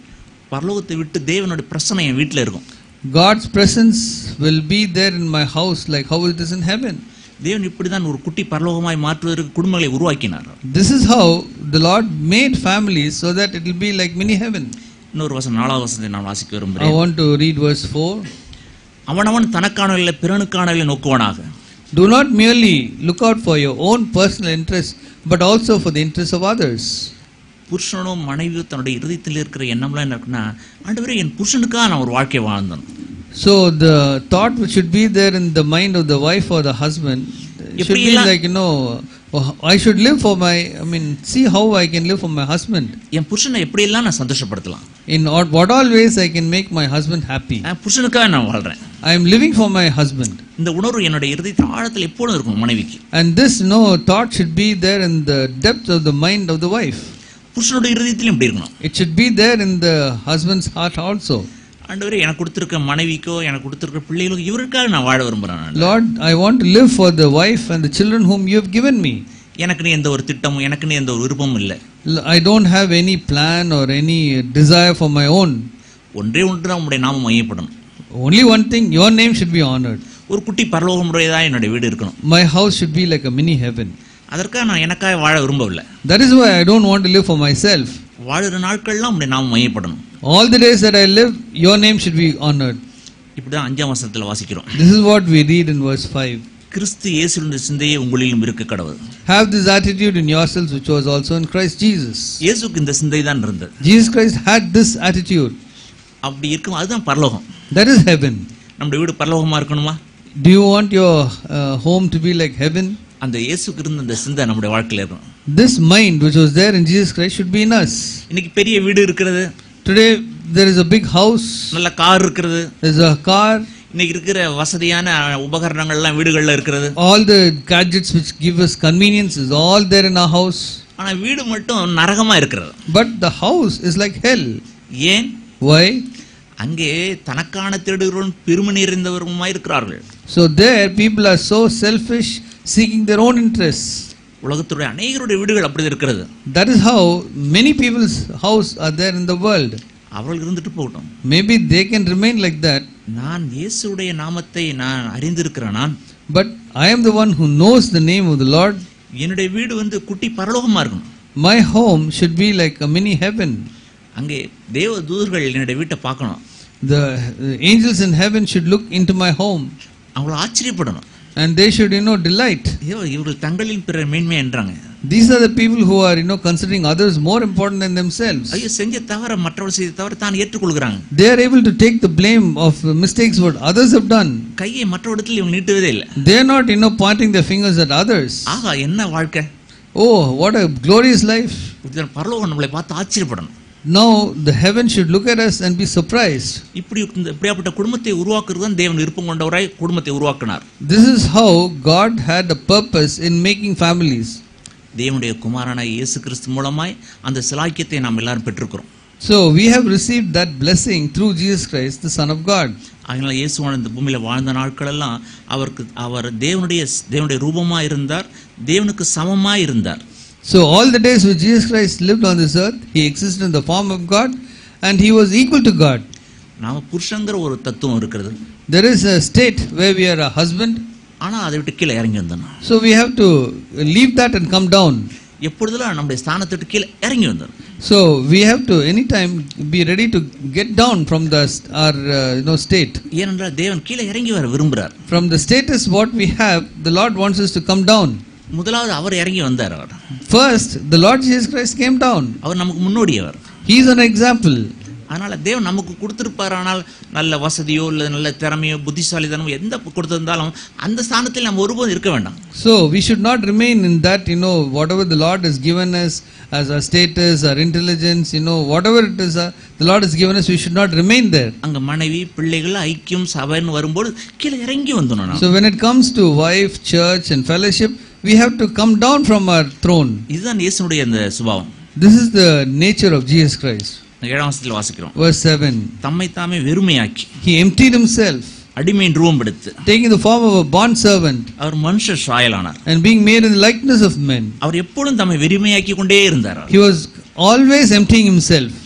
பரலோகத்தை விட்டு தேவனுடைய பிரசனை என் வீட்டில் இருக்கும் God's presence will be there in my house like how it is in heaven. தேவன் இப்படி தான் ஒரு குட்டி பரலோகமாய் மாற்றுவதற்கு குடும்பங்களை உருவாக்கினார் This is how the Lord made families so that it will be like mini heaven. இன்னொரு வசனம் நாலாவது வசனத்தை நான் வாசிக்க I விரும்புகிறேன் want to read verse 4. அவனவன் தனக்கானவில்லை பிறனுக்கானவில்லை நோக்குவனாக Do not merely look out for your own personal interest, but also for the interests of others. புருஷனோ மனைவியோ தன்னுடைய இருதயத்தில் இருக்கிற எண்ணம்லாம் என்ன இருக்குன்னா ஆண்டவரே என் புருஷனுக்காக நான் ஒரு வாழ்க்கை வாழ்ந்தேன் So the thought which should be there in the mind of the wife or the husband should be எப்படியெல்லாம் like, you know, oh, I should live for my, I mean, see how I can live for my husband. என் புருஷனை எப்படியெல்லாம் நான் சந்தோஷப்படுத்தலாம் In what, what all ways I can make my husband happy. நான் புருஷனுக்காக நான் வாழ்றேன் I am living for my husband. இந்த உணர்வு என்னுடைய இருதயத்தில் ஆழத்தில் எப்பொழுதும் இருக்கும் மனைவிக்கு And this no thought should be there in the depth of the mind of the wife. புருஷனுடைய இருதயத்திலும் இப்படி இருக்கணும் It should be there in the husband's heart also. ஆண்டவரே எனக்கு கொடுத்துருக்க மனைவிக்கோ எனக்கு கொடுத்துருக்க பிள்ளைகளுக்கோ இவருக்காக நான் வாழ விரும்புகிறேன் நான் Lord, I want to live for the wife and the children whom you have given me. எனக்குன்னு எந்த ஒரு திட்டமும் எனக்குன்னு எந்த ஒரு விருப்பமும் இல்லை L- I don't have any plan or any desire for my own. ஒன்றே ஒன்று தான் உங்களுடைய நாமம் மையப்படணும் Only one thing, your name should be honored. ஒரு குட்டி பரலோகமுடையதாக என்னுடைய வீடு இருக்கணும் My house should be like a mini heaven. அதற்காக நான் எனக்காக வாழ விரும்பவில்லை That is why I don't want to live for myself. வாழுற நாட்கள்லாம் உங்களுடைய நாமம் மையப்படணும் All the days that I live, your name should be honored. இப்படி தான் அஞ்சாம் வசனத்தில் வாசிக்கிறோம் This is what we read in verse 5. கிறிஸ்து இயேசுடைய சிந்தையே உங்களிலும் இருக்க கடவுள் Have this attitude in yourselves, which was also in Christ Jesus. இயேசுக்கு இந்த சிந்தை தான் இருந்தது Jesus Christ had this attitude. அப்படி இருக்கும் அதுதான் பரலோகம் That is heaven. நம்முடைய வீடு பரலோகமா இருக்கணுமா Do you want your uh, home to be like heaven? அந்த இயேசுக்கு இருந்த அந்த சிந்தை நம்முடைய வாழ்க்கையில் இருக்கணும் This mind which was there in Jesus Christ should be in us. இன்னைக்கு பெரிய வீடு இருக்கிறது Today, there is a big house, நல்ல கார் இருக்கிறது there's a car, இன்னைக்கு இருக்கிற வசதியான உபகரணங்கள்லாம் வீடுகளில் இருக்கிறது all the gadgets which give us convenience is all there in our house. ஆனா வீடு மட்டும் நரகமா இருக்கிறது But the house is like hell. ஏன் Why? அங்கே தனக்கான தேடுகிறவரும் பெருமை நிறைந்தவருமாய் இருக்கிறார்கள் So there, people are so selfish, seeking their own interests. உலகத்துடைய அநேகருடைய வீடுகள் அப்படி இருக்கிறது That is how many people's house are there in the world. அவர்கள் இருந்துட்டு போகட்டும் Maybe they can remain like that, நான் இயேசுடைய நாமத்தை நான் அறிந்திருக்கிறேன் நான் but I am the one who knows the name of the Lord. என்னுடைய வீடு வந்து குட்டி பரலோகமா இருக்கணும் My home should be like a mini heaven. அங்கே தேவ தூதர்கள் என்னுடைய வீட்டை பார்க்கணும் The uh, angels in heaven should look into my home அவங்கள ஆச்சரியப்படணும் and they should, you know, delight. ஐயோ இவர்கள் தங்களின் பிற மேன்மை என்றாங்க These are the people who are, you know, considering others more important than themselves. ஐயோ செஞ்ச தவிர மற்றவர்கள் செய்த தவிர தான் ஏற்றுக்கொள்கிறாங்க They are able to take the blame of mistakes what others have done. கையை மற்றவரிடத்தில் இவங்க நீட்டுவதே இல்லை They are not, you know, pointing their fingers at others. ஆகா என்ன வாழ்க்கை Oh, what a glorious life. இதுல பரலோகம் நம்மளை பார்த்து ஆச்சரியப்படணும் Now the heaven should look at us and be surprised. இப்படி இந்த இப்படியாப்பட்ட குடும்பத்தை உருவாக்குறது தான் தேவன் விருப்பம் கொண்டவராய் குடும்பத்தை உருவாக்கினார் This is how God had a purpose in making families. தேவனுடைய குமாரனாய் இயேசு கிறிஸ்து மூலமாய் அந்த சிலாக்கியத்தை நாம் எல்லாரும் பெற்றிருக்கிறோம் So we have received that blessing through Jesus Christ, the Son of God. அதனால இயேசுவான இந்த பூமியில வாழ்ந்த நாட்களெல்லாம் அவருக்கு அவர் தேவனுடைய தேவனுடைய ரூபமா இருந்தார் தேவனுக்கு சமமா இருந்தார் So all the days which Jesus Christ lived on this earth, he existed in the form of God and he was equal to God. நாம புருஷங்கிற ஒரு தத்துவம் இருக்கிறது There is a state where we are a husband, ஆனா அதை விட்டு கீழே இறங்கி வந்தோம் so we have to leave that and come down. எப்பொழுதெல்லாம் நம்முடைய ஸ்தானத்தை விட்டு கீழே இறங்கி வந்தோம் So we have to anytime be ready to get down from the our uh, you know state. ஏனென்றால் தேவன் கீழே இறங்கி வர விரும்புகிறார் From the status what we have, the Lord wants us to come down. முதலாவது அவர் இறங்கி வந்தார் அவர் First, the Lord Jesus Christ came down. அவர் நமக்கு முன்னோடியவர் He is an example. அதனால தேவன் நமக்கு கொடுத்திருப்பார் ஆனால் நல்ல வசதியோ இல்லை நல்ல திறமையோ புத்திசாலித்தனமோ எந்த கொடுத்திருந்தாலும் அந்த ஸ்தானத்தில் நம்ம ஒருபோதும் இருக்க வேண்டாம் So we should not remain in that, you know, whatever the Lord has given us as our status, our intelligence, you know, whatever it is, uh, the Lord has given us, we should not remain there. அங்க மனைவி பிள்ளைகள் ஐக்கியம் சபைன்னு வரும்போது கீழே இறங்கி வந்துடணும் நாம். So when it comes to wife, church, and fellowship, we have to come down from our throne. இதுதான் இயேசுனுடைய அந்த சுபாவம் This is the nature of Jesus Christ. ஏழாம் வசனத்தில் வாசிக்கிறோம் Verse 7 தம்மை தாமே வெறுமையாக்கி He emptied himself, அடிமையின் ரூபம் எடுத்து taking the form of a bond servant, அவர் மனுஷ சாயலானார் and being made in the likeness of men. அவர் எப்பொழுதும் தம்மை வெறுமையாக்கி கொண்டே இருந்தார் அவர். He was always emptying himself.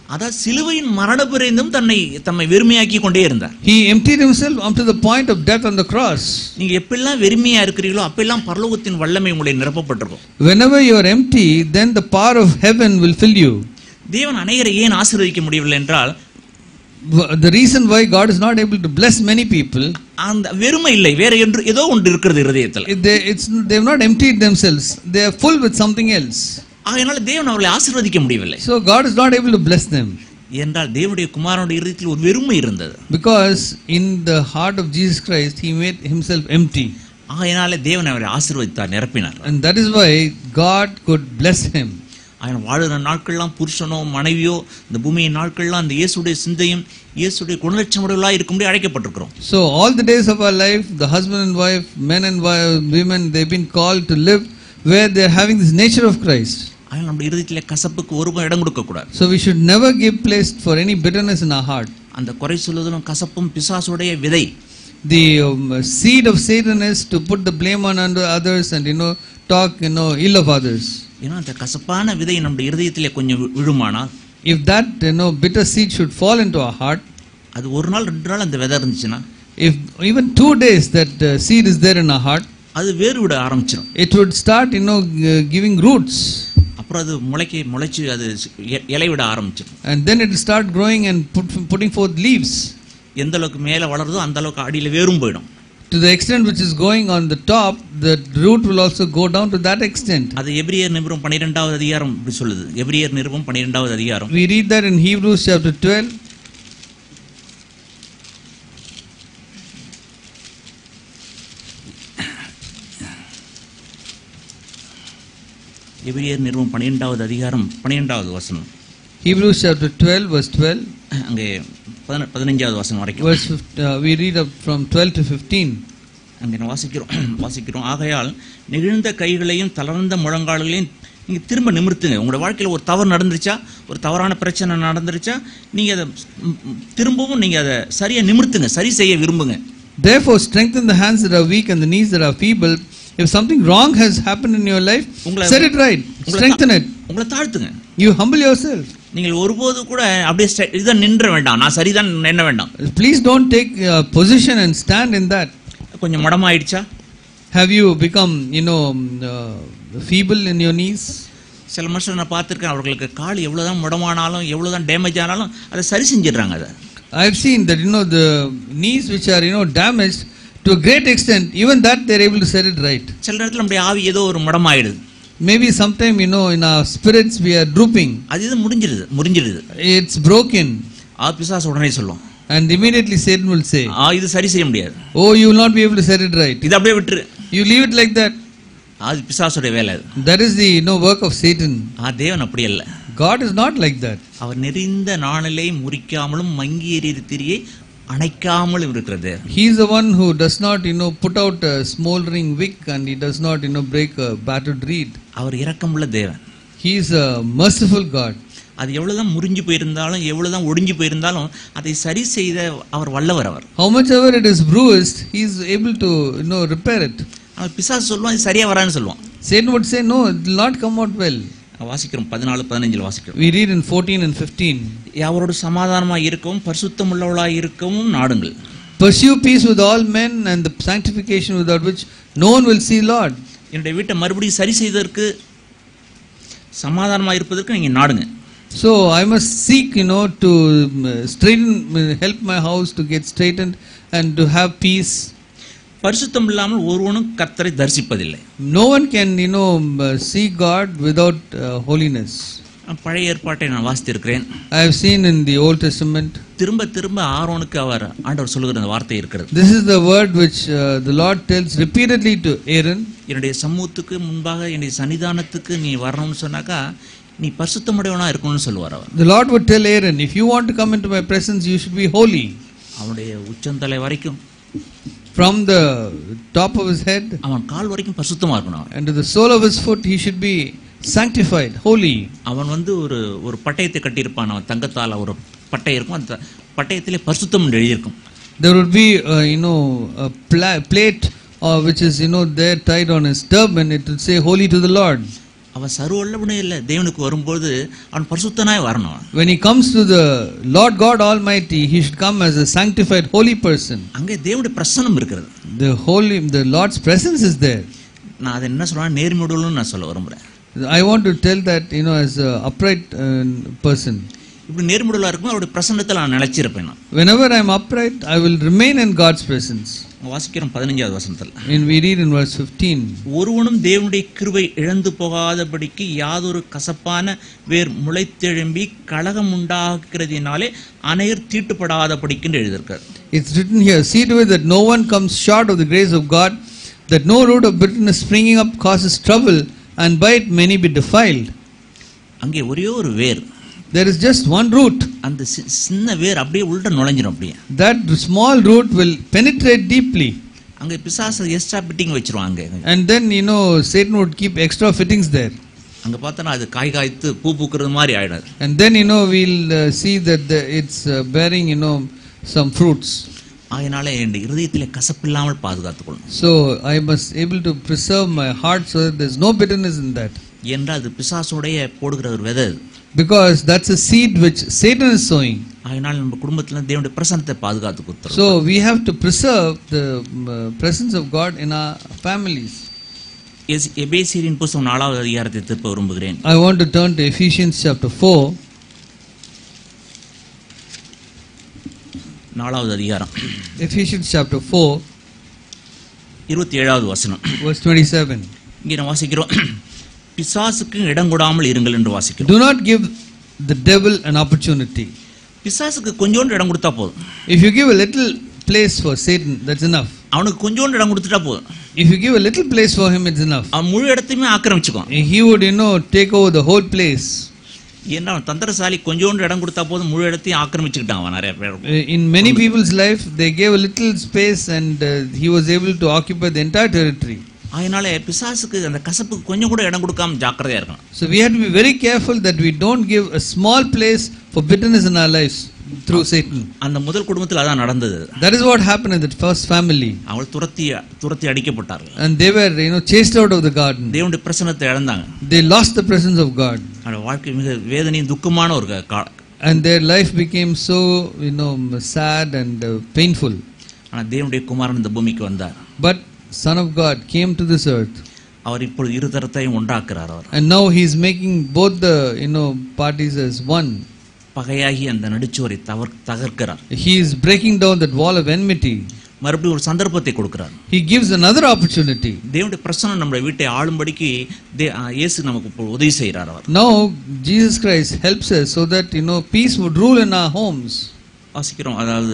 அதாவது சிலுவையின் மரண பிரிந்தும் தன்னை தம்மை வெறுமையாக்கி கொண்டே இருந்தார் He emptied himself up to the point of death on the cross. நீங்க எப்பெல்லாம் வெறுமையா இருக்கிறீங்களோ அப்பெல்லாம் பரலோகத்தின் வல்லமை உங்களை நிரப்பப்பட்டிருக்கும் Whenever you are empty, then the power of heaven will fill you. தேவன் அநேகரை ஏன் ஆசீர்வதிக்க முடியவில்லை என்றால் W- The reason why God is not able to bless many people, அந்த வெறுமை இல்லை வேற என்று ஏதோ ஒன்று இருக்கிறது இருதயத்தில் they, it's, they have not emptied themselves. They are full with something else. அதனால தேவன் அவர்களை ஆசீர்வதிக்க முடியவில்லை So God is not able to bless them. என்றால் தேவனுடைய குமாரனுடைய இருதயத்தில் ஒரு வெறுமை இருந்தது Because in the heart of Jesus Christ, He made Himself empty. ஆகையினாலே தேவன் அவரை ஆசீர்வதித்தார் நிரப்பினார் And that is why God could bless him. அவன் வாழுற நாட்கள்லாம் புருஷனோ மனைவியோ இந்த பூமியின் நாட்கள்லாம் அந்த இயேசுடைய சிந்தையும் இயேசுடைய குணலட்சமுடையவர்களாக இருக்கும்படி அழைக்கப்பட்டிருக்கிறோம் So, all the days of our life, the husband and wife, men and wife, women, they've been called to live where they're having this nature of Christ. ஆனால் நம்ம இருதயத்தில் கசப்புக்கு ஒரு இடம் கொடுக்கக்கூடாது So, we should never give place for any bitterness in our heart. அந்த குறை சொல்லுதலும் கசப்பும் பிசாசுடைய விதை The um, seed of Satan is to put the blame on under others and, you know, talk, you know, ill of others. ஏன்னா அந்த கசப்பான விதை நம்முடைய இருதயத்திலே கொஞ்சம் வி- விழுமானால் If that, you know, bitter seed should fall into our heart, அது ஒரு நாள் ரெண்டு நாள் அந்த விதை இருந்துச்சுன்னா if even two days that uh, seed is there in our heart, அது வேறு விட ஆரம்பிச்சிடும் it would start, you know, g- giving roots. அப்புறம் அது முளைக்க முளைச்சு அது இ- இலை விட ஆரம்பிச்சிடும் And then it will start growing and put, putting forth leaves. எந்த அளவுக்கு மேலே வளருதோ அந்த அளவுக்கு அடியில் வேரும் போயிடும் To the extent which is going on the top, the root will also go down to that extent. அது எபிரியர் நிருபம் பன்னிரெண்டாவது அதிகாரம் இப்படி சொல்லுது எபிரியர் நிருபம் பன்னிரெண்டாவது அதிகாரம் We read that in Hebrews chapter 12. எபிரியர் நிறுவம் பன்னிரெண்டாவது அதிகாரம் பன்னிரெண்டாவது வசனம் Hebrews chapter 12, verse 12. அங்கே பதின பதினஞ்சாவது வசனம் வரைக்கும் Verse 15, uh, we read up from 12 to 15. அங்கே நான் வாசிக்கிறோம் வாசிக்கிறோம் ஆகையால் நெகிழ்ந்த கைகளையும் தளர்ந்த முழங்கால்களையும் நீங்கள் திரும்ப நிமிர்த்துங்க உங்களோட வாழ்க்கையில் ஒரு தவறு நடந்துருச்சா ஒரு தவறான பிரச்சனை நடந்துருச்சா நீங்கள் அதை ம், ம், திரும்பவும் நீங்கள் அதை சரியாக நிமிர்த்துங்க சரி செய்ய விரும்புங்க Therefore, strengthen the hands that are weak and the knees that are feeble. If something wrong has happened in your life, உங்களை- set it right. உங்களை Strengthen it. உங்களை தாழ்த்துங்க You humble yourself. நீங்கள் ஒருபோது கூட அப்படியே ஸ்ட்ரை- இதை நின்ற வேண்டாம் நான் சரிதான் எண்ண வேண்டாம் Please don't take uh, position and stand in that. கொஞ்சம் மடமாயிடுச்சா Have you become, you know, um, uh, feeble in your knees? சில மனுஷன் நான் பார்த்துருக்கேன் அவர்களுக்கு கால் எவ்வளோதான் முடமானாலும் எவ்வளோதான் டேமேஜ் ஆனாலும் அதை சரி செஞ்சிடுறாங்க அதை I've seen that, you know, the knees which are, you know, damaged to a great extent, even that they're able to set it right. சில நேரத்தில் நம்முடைய ஆவி ஏதோ ஒரு முடமாயிடுது Maybe sometime, you know, in our spirits we are drooping. அது இது முடிஞ்சிடுது முறிஞ்சிடுது It's broken. ஆ பிசாசு உடனே சொல்லும் And immediately Satan will say, ஆ இது சரி செய்ய முடியாது Oh, you will not be able to set it right. இது அப்படியே விட்டுரு You leave it like that. அது பிசாசுடைய வேலை அது That is the, you know, work of Satan. ஆ தேவன் அப்படி அல்ல God is not like that. அவர் நெறிந்த நாளிலே முறிக்காமலும் மங்கி எறிகிற திரியை அணைக்காமலும் இருக்கிறது He is the one who does not, you know, put out a smoldering wick and he does not, you know, break a battered reed. அவர் இரக்கமுள்ள தேவன் He is a merciful God. அது எவ்வளவுதான் முறிஞ்சு போயிருந்தாலும் எவ்வளவுதான் ஒடிஞ்சு போயிருந்தாலும் அதை சரி செய்த அவர் வல்லவர் அவர் How much ever it is bruised, he is able to, you know, repair it. அவர் பிசாசு சொல்லுவான் இது சரியா வரான்னு சொல்லுவான் Satan would say, No, it will not come out well. வாசிக்கிறோம் பதினாலு பதினஞ்சில் வாசிக்கிறோம் We read in 14 and 15. அவரோடு சமாதானமாய் இருக்கவும் பரிசுத்தம் உள்ளவளாய் இருக்கவும் நாடுங்கள் Pursue peace with all men and the sanctification without which no one will see Lord. என்னுடைய வீட்டை மறுபடியும் சரி செய்வதற்கு சமாதானமாக இருப்பதற்கு நீங்கள் நாடுங்க So I must seek, you know, to um, straighten, help my house to get straightened and to have peace. பரிசுத்தம் இல்லாமல் ஒருவனும் கர்த்தரை தரிசிப்பதில்லை No one can, you know, um, uh, see God without uh, holiness. நான் பழைய ஏற்பாட்டை நான் வாசித்திருக்கிறேன் I have seen in the Old Testament. திரும்ப திரும்ப ஆரோனுக்கு அவர் ஆண்டவர் சொல்லுகிற அந்த வார்த்தை இருக்கிறது This is the word which uh, the Lord tells repeatedly to Aaron. என்னுடைய சமூகத்துக்கு முன்பாக என்னுடைய சன்னிதானத்துக்கு நீ வரணும்னு சொன்னாக்கா நீ பரிசுத்தமுடையவனா இருக்கணும்னு சொல்லுவார் அவர் The Lord would tell Aaron, if you want to come into my presence, you should be holy. அவனுடைய உச்சந்தலை வரைக்கும் From the top of his head அவன் கால் வரைக்கும் பரிசுத்தமா இருக்கணும் அவன். and to the sole of his foot, he should be sanctified, holy. அவன் வந்து ஒரு ஒரு பட்டயத்தை கட்டியிருப்பான் அவன் தங்கத்தால் ஒரு பட்டயம் இருக்கும் அந்த பட்டயத்திலே பரிசுத்தம் என்று எழுதியிருக்கும் There would be, uh, you know, a pla- plate uh, which is, you know, there tied on his turban. It would say, Holy to the Lord. அவன் சர்வல்லவனே இல்லை தேவனுக்கு வரும்போது அவன் பரிசுத்தனாய் வரணும் When he comes to the Lord God Almighty, he should come as a sanctified holy person. அங்கே தேவனுடைய பிரசனம் இருக்கிறது The holy, the Lord's presence is there. நான் அதை என்ன சொல்றேன் நேர்மையுடலும் நான் சொல்ல விரும்புகிறேன் I want to tell that, you know, as a upright uh, person. இப்படி நேர்மையுடலாக இருக்கும் அவருடைய பிரசன்னத்தில் நான் நிலைச்சிருப்பேன் நான் Whenever I am upright, I will remain in God's presence. வாசிக்கிறோம் பதினஞ்சாவது வசனத்தில் And we read in verse 15. ஒருவனும் தேவனுடைய கிருபை இழந்து போகாதபடிக்கு யாதொரு கசப்பான வேர் முளைத்தெழும்பி கலகம் உண்டாகிறதினாலே அனையர் தீட்டுப்படாதபடிக்கு என்று எழுதியிருக்கார் It's written here, see to it that no one comes short of the grace of God, that no root of bitterness springing up causes trouble, and by it many be defiled. அங்கே ஒரே ஒரு வேர் There is just one root. அந்த சி- சின்ன வேர் அப்படியே உள்ள நுழைஞ்சிரும் அப்படியே That small root will penetrate deeply. அங்கே பிசாசு எக்ஸ்ட்ரா பிட்டிங் வச்சிருவாங்க And then, you know, Satan would keep extra fittings there. அங்கே பார்த்தோன்னா அது காய் காய்த்து பூ பூக்கிறது மாதிரி ஆயிடாது And then, you know, we'll uh, see that the, it's uh, bearing, you know, some fruits. அதனால என் இருதயத்திலே கசப்பில்லாமல் பாதுகாத்துக்கொள்ளணும் So I must able to preserve my heart so that there's no bitterness in that. என்றால் அது பிசாசுடைய போடுகிற ஒரு விதை அது. Because that's a seed which Satan is sowing. அதனால் நம்ம குடும்பத்தில் தேவனுடைய பிரசனத்தை பாதுகாத்து கொடுத்துரும் So we have to preserve the um, uh, presence of God in our families. எஸ்- எபேசியரின் புஸ்தகம் நாலாவது அதிகாரத்தை திருப்ப விரும்புகிறேன் I want to turn to Ephesians chapter 4. நாலாவது அதிகாரம் Ephesians chapter 4, இருபத்தி ஏழாவது வசனம் verse 27. இங்கே நான் வாசிக்கிறோம் பிசாசுக்கு இடம் கொடாமல் இருங்கள் என்று வாசிக்கிறோம் Do not give the devil an opportunity. பிசாசுக்கு கொஞ்சோண்டு இடம் கொடுத்தா போதும் If you give a little place for Satan, that's enough. அவனுக்கு கொஞ்சோண்டு இடம் கொடுத்துட்டா போதும் If you give a little place for him, it's enough. அவன் முழு இடத்தையுமே ஆக்கிரமிச்சுக்குவான் He would, you know, take over the whole place. ஏன்னா அவன் தந்திரசாலி கொஞ்சோண்டு இடம் கொடுத்தா போதும் முழு இடத்தையும் ஆக்கிரமிச்சுக்கிட்டான் அவன் நிறைய பேர் Uh, In many people's life, they gave a little space and uh, he was able to occupy the entire territory. அதனால பிசாசுக்கு அந்த கசப்புக்கு கொஞ்சம் கூட இடம் கொடுக்காம ஜாக்கிரதையா இருக்கணும் So we have to be very careful that we don't give a small place for bitterness in our lives through Satan. அந்த முதல் குடும்பத்தில் அதான் நடந்தது That is what happened in that first family. அவள் துரத்தி துரத்தி அடிக்கப்பட்டார்கள் And they were, you know, chased out of the garden. தேவனுடைய பிரசனத்தை இழந்தாங்க They lost the presence of God. அவனோட வாழ்க்கை மிக வேதனையும் துக்கமான ஒரு கா- கா- And their life became so, you know, sad and uh, painful. ஆனா தேவனுடைய குமாரன் இந்த பூமிக்கு வந்தார் But Son of God came to this earth. அவர் இப்பொழுது இருதரத்தையும் உண்டாக்குறார் அவர் And now he is making both the, you know, parties as one. பகையாகி அந்த நடுச்சுவரை தவர் தகர்க்கிறார் He is breaking down that wall of enmity. மறுபடியும் ஒரு சந்தர்ப்பத்தை கொடுக்கிறார் He gives another opportunity. தேவனுடைய பிரசனம் நம்முடைய வீட்டை ஆளும்படிக்கு தே- ஆ, இயேசு நமக்கு இப்போ உதவி செய்கிறார் அவர் Now Jesus Christ helps us so that, you know, peace would rule in our homes. வாசிக்கிறோம் அதாவது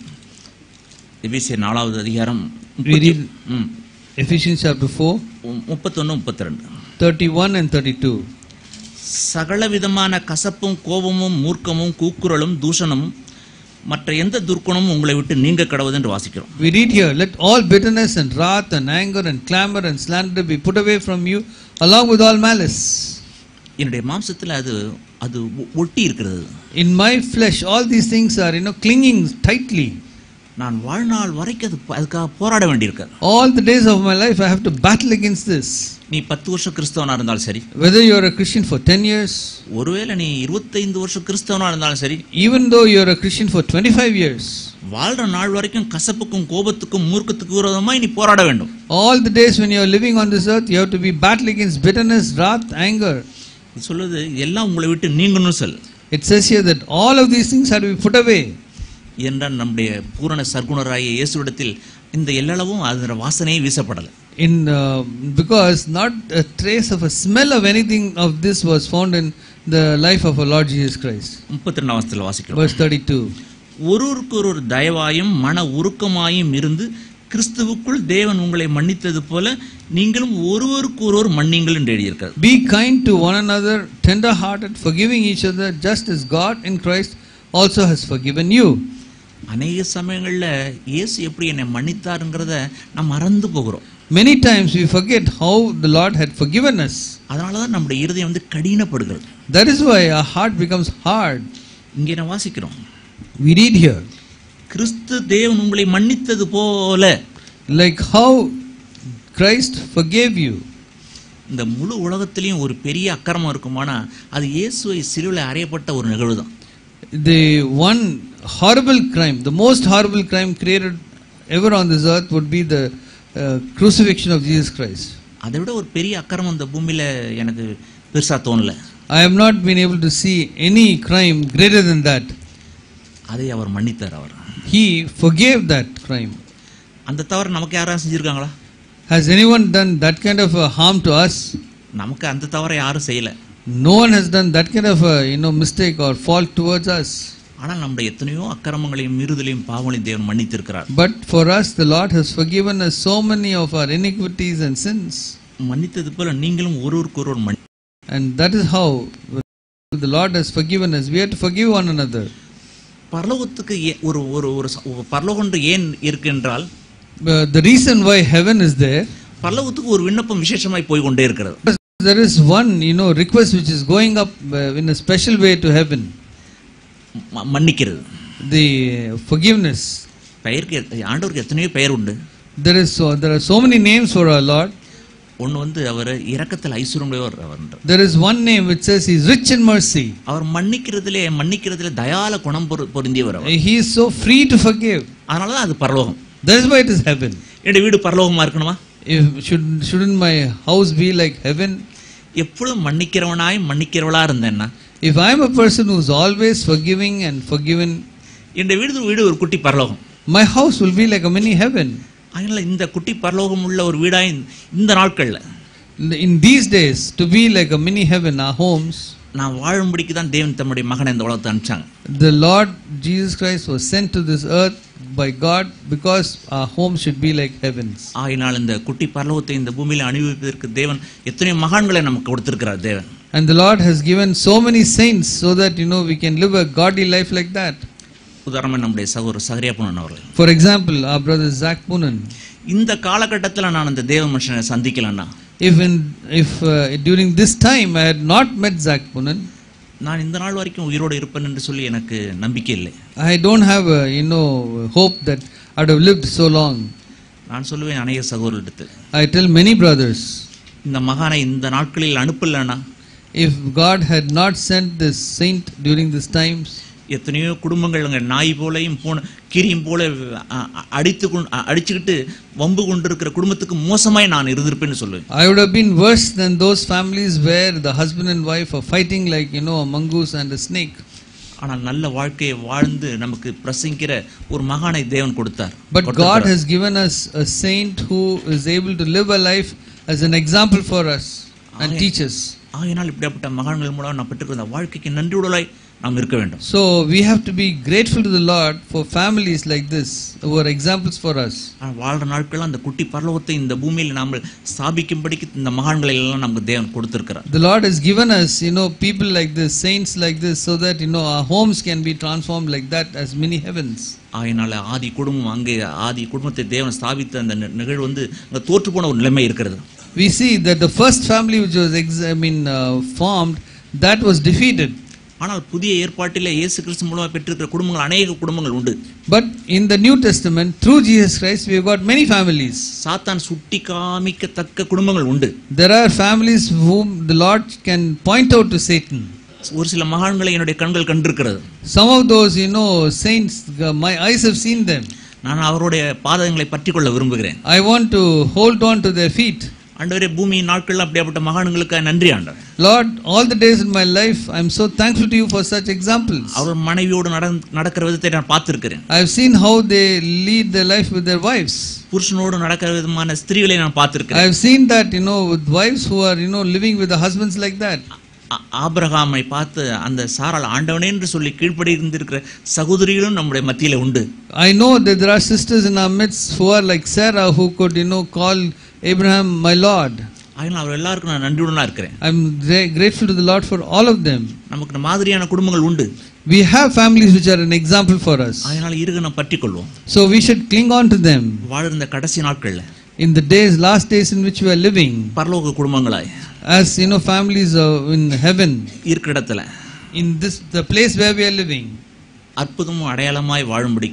எபிசியர் நாலாவது அதிகாரம் We read ம், Ephesians chapter 4, முப்பத்தொன்னு முப்பத்தி ரெண்டு 31 and 32. சகல விதமான கசப்பும் கோபமும் மூர்க்கமும் கூக்குரலும் தூஷணமும் மற்ற எந்த துர்க்குணமும் உங்களை விட்டு நீங்க கடவுது என்று வாசிக்கிறோம் We read here, let all bitterness and wrath and anger and clamor and slander be put away from you, along with all malice. என்னுடைய மாம்சத்தில் அது அது ஒ- ஒட்டி இருக்கிறது In my flesh, all these things are, you know, clinging tightly. நான் வாழ்நாள் வரைக்கும் அது அதுக்காக போராட வேண்டியிருக்காது All the days of my life, I have to battle against this. நீ பத்து வருஷம் கிறிஸ்தவனா இருந்தாலும் சரி Whether you are a Christian for 10 years, ஒருவேளை நீ இருபத்தைந்து வருஷம் கிறிஸ்தவனா இருந்தாலும் சரி even though you are a Christian for 25 years, வாழ்ற நாள் வரைக்கும் கசப்புக்கும் கோபத்துக்கும் மூர்க்கத்துக்கு விரோதமாய் நீ போராட வேண்டும் all the days when you are living on this earth, you have to be battling against bitterness, wrath, anger. இது சொல்லுது எல்லாம் உங்களை விட்டு நீங்கணும் சொல் It says here that all of these things have to be put away. என்றால் நம்முடைய பூரண சர்க்குணராகிய இயேசுவிடத்தில் இந்த எல்லளவும் அதோட வாசனையே வீசப்படலை In uh, because not a trace of a smell of anything of this was found in the life of our Lord Jesus Christ. முப்பத்தி ரெண்டாம் வசத்தில் வாசிக்கிறோம் Verse 32. ஒருவருக்கு ஒரு தயவாயும் மன உருக்கமாயும் இருந்து கிறிஸ்துவுக்குள் தேவன் உங்களை மன்னித்தது போல நீங்களும் ஒருவருக்கு ஒருவர் மன்னிங்கள் என்று எழுதியிருக்காரு Be kind to one another, tender hearted, forgiving each other, just as God in Christ also has forgiven you. அநேக சமயங்களில் இயேசு எப்படி என்னை மன்னித்தாருங்கிறத நாம் மறந்து போகிறோம் Many times we forget how the Lord had forgiven us. அதனால தான் நம்முடைய இருதயம் வந்து கடினப்படுகிறது That is why our heart becomes hard. இங்கே நான் வாசிக்கிறோம் We read here, கிறிஸ்து தேவன் உங்களை மன்னித்தது போல like how Christ forgave you. இந்த முழு உலகத்திலையும் ஒரு பெரிய அக்கிரமம் இருக்குமானா அது இயேசுவை சிலுவையில் அறையப்பட்ட ஒரு நிகழ்வு தான் The one horrible crime, the most horrible crime created ever on this earth would be the uh, crucifixion of Jesus Christ. அதை விட ஒரு பெரிய அக்கிரமம் இந்த பூமியில எனக்கு பெருசா தோணல I have not been able to see any crime greater than that. அதை அவர் மன்னித்தார் அவர் He forgave that crime. அந்த தவறு நமக்கு யாராவது செஞ்சிருக்காங்களா Has anyone done that kind of a harm to us? நமக்கு அந்த தவறை யாரும் செய்யல No one has done that kind of a you know mistake or fault towards us. ஆனால் நம்முடைய எத்தனையோ அக்கிரமங்களையும் மீறுதலையும் பாவங்களையும் தேவன் மன்னித்திருக்கிறார் But for us, the Lord has forgiven us so many of our iniquities and sins. மன்னித்தது போல நீங்களும் ஒருவருக்கு ஒருவர் மன்னி And that is how the Lord has forgiven us. We have to forgive one another. பரலோகத்துக்கு ஏ- ஒரு ஒரு ஒரு ச- ஒரு பரலோகன்று ஏன் இருக்கு என்றால் Uh, the reason why heaven is there, பரலோகத்துக்கு ஒரு விண்ணப்பம் விசேஷமாய் போய் கொண்டே இருக்கிறது there is one you know request which is going up uh, in a special way to heaven. ம- மன்னிக்கிறது The forgiveness. பெயருக்கு எத்- ஆண்டவருக்கு எத்தனையோ பெயர் உண்டு There is so there are so many names for our Lord. ஒன்று வந்து அவர் இரக்கத்தில் ஐஸ்வர்யமுடையவர் அவர் என்றார். There is one name which says He is rich in mercy. அவர் மன்னிக்கிறதுலே மன்னிக்கிறதுல தயால குணம் பொரு- பொருந்தியவர் அவர் He is so free to forgive. அதனால தான் அது பரலோகம் That is why it is heaven. என்னுடைய வீடு பரலோகமா இருக்கணுமா If, should, shouldn't my house be like heaven? எப்பொழுதும் மன்னிக்கிறவனாய் மன்னிக்கிறவளா இருந்தேன்னா If I am a person who is always forgiving and forgiven, என்னுடைய வீடு வீடு ஒரு குட்டி பரலோகம் my house will be like a mini heaven. அதனால இந்த குட்டி பரலோகம் உள்ள ஒரு வீடாய் இந்த நாட்கள்ல In these days, to be like a mini heaven, our homes, நான் வாழும்படிக்கு தான் தேவன் தம்முடைய மகனை இந்த உலகத்தை அனுப்பிச்சாங்க the Lord Jesus Christ was sent to this earth by God because our homes should be like heavens. ஆகினால் இந்த குட்டி பரலோகத்தை இந்த பூமியில அனுபவிப்பதற்கு தேவன் எத்தனையோ மகான்களை நமக்கு கொடுத்திருக்கிறார் தேவன் And the Lord has given so many saints so that you know we can live a godly life like that. உதாரணமாக நம்முடைய சகோதரர் சகரியா புனன் அவர்கள் For example, our brother Zach Poonen. இந்த காலகட்டத்தில் நான் அந்த தேவ மனுஷனை சந்திக்கலன்னா If in if uh, during this time I had not met Zach Poonen, நான் இந்த நாள் வரைக்கும் உயிரோடு இருப்பேன் என்று சொல்லி எனக்கு நம்பிக்கை இல்லை I don't have a, you know hope that I would have lived so long. நான் சொல்லுவேன் அநேக சகோதரர்கிட்ட I tell many brothers, இந்த மகானை இந்த நாட்களில் அனுப்பலன்னா if God had not sent this saint during these times, எத்தனையோ குடும்பங்கள் அங்கே நாய் போலையும் போன கிரியும் போல அ, அ, அடித்து கொண்டு அ, அடிச்சுக்கிட்டு வம்பு கொண்டிருக்கிற குடும்பத்துக்கு மோசமாய் நான் இருந்திருப்பேன்னு சொல்லுவேன் I would have been worse than those families where the husband and wife are fighting like you know a mongoose and a snake. ஆனால் நல்ல வாழ்க்கையை வாழ்ந்து நமக்கு பிரசங்கிக்கிற ஒரு மகானை தேவன் கொடுத்தார் But God கொடுத்திருக்கிறார். has given us a saint who is able to live a life as an example for us and Amen. teach us. ஆகையினால் இப்படிப்பட்ட மகான்கள் மூலம் நான் பெற்றுக்கிற அந்த வாழ்க்கைக்கு நன்றியுடலாய் நாம் இருக்க வேண்டும் So we have to be grateful to the Lord for families like this who are examples for us. ஆனால் வாழ்ற நாட்கள் அந்த குட்டி பரலோகத்தை இந்த பூமியில் நாம் ஸ்தாபிக்கும்படிக்கு இந்த மகான்களை எல்லாம் நமக்கு தேவன் கொடுத்திருக்கிறார் The Lord has given us, you know, people like this, saints like this, so that, you know, our homes can be transformed like that as many heavens. ஆகையினால ஆதி குடும்பம் அங்கே ஆதி குடும்பத்தை தேவன் ஸ்தாபித்த அந்த நி- நிகழ்வு வந்து அங்கே தோற்று போன ஒரு நிலைமை இருக்கிறது We see that the first family which was, ex- I mean, uh, formed, that was defeated. ஆனால் புதிய ஏற்பாட்டிலே இயேசு கிறிஸ்து மூலமாக பெற்றிருக்கிற குடும்பங்கள் அநேக குடும்பங்கள் உண்டு But in the New Testament, through Jesus Christ, we have got many families. சாத்தான் சுட்டி காமிக்கத்தக்க குடும்பங்கள் உண்டு There are families whom the Lord can point out to Satan. ஒரு சில மகான்களை என்னுடைய கண்கள் கண்டிருக்கிறது Some of those, you know, saints, uh, my eyes have seen them. நான் அவருடைய பாதங்களை பற்றி கொள்ள விரும்புகிறேன் I want to hold on to their feet. ஆண்டவரே பூமியின் நாட்கள் அப்படியாப்பட்ட மகான்களுக்கு நன்றி ஆண்டவர் Lord, all the days in my life, I'm so thankful to you for such examples. அவர் மனைவியோடு நடந் நடக்கிற விதத்தை நான் பார்த்திருக்கிறேன் I've seen how they lead their life with their wives. புருஷனோடு நடக்கிற விதமான ஸ்திரீகளை நான் பார்த்திருக்கிறேன் I've seen that, you know, with wives who are, you know, living with the husbands like that. ஆ- ஆபிரகாமை பார்த்து அந்த சாரால் ஆண்டவனே என்று சொல்லி கீழ்ப்படி இருந்திருக்கிற சகோதரிகளும் நம்முடைய மத்தியில உண்டு I know that there are sisters in our midst who are like Sarah who could, you know, call Abraham my Lord. அதனால் அவர் எல்லாருக்கும் நான் நன்றியுடனா இருக்கிறேன் I'm gra- grateful to the Lord for all of them. நமக்கு மாதிரியான குடும்பங்கள் உண்டு We have families which are an example for us. அதனால இருக நாம் பற்றி கொள்வோம் So we should cling on to them வாழ்ந்த கடைசி நாட்கள்ல in the days, last days in which we are living, பரலோக குடும்பங்களாய் as you know, families are in heaven, இருக்கிற இடத்துல in this the place where we are living. அற்புதமும் அடையாளமாய் வாழும்படிக்கு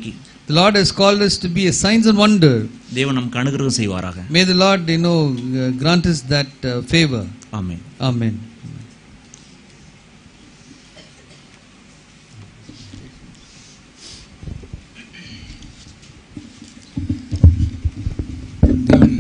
The Lord has called us to be a signs and wonder. தேவன் நமக்கு அனுகிரகம் செய்வாராக May the Lord, you know, uh, grant us that uh, favor. Amen Amen. தேவன்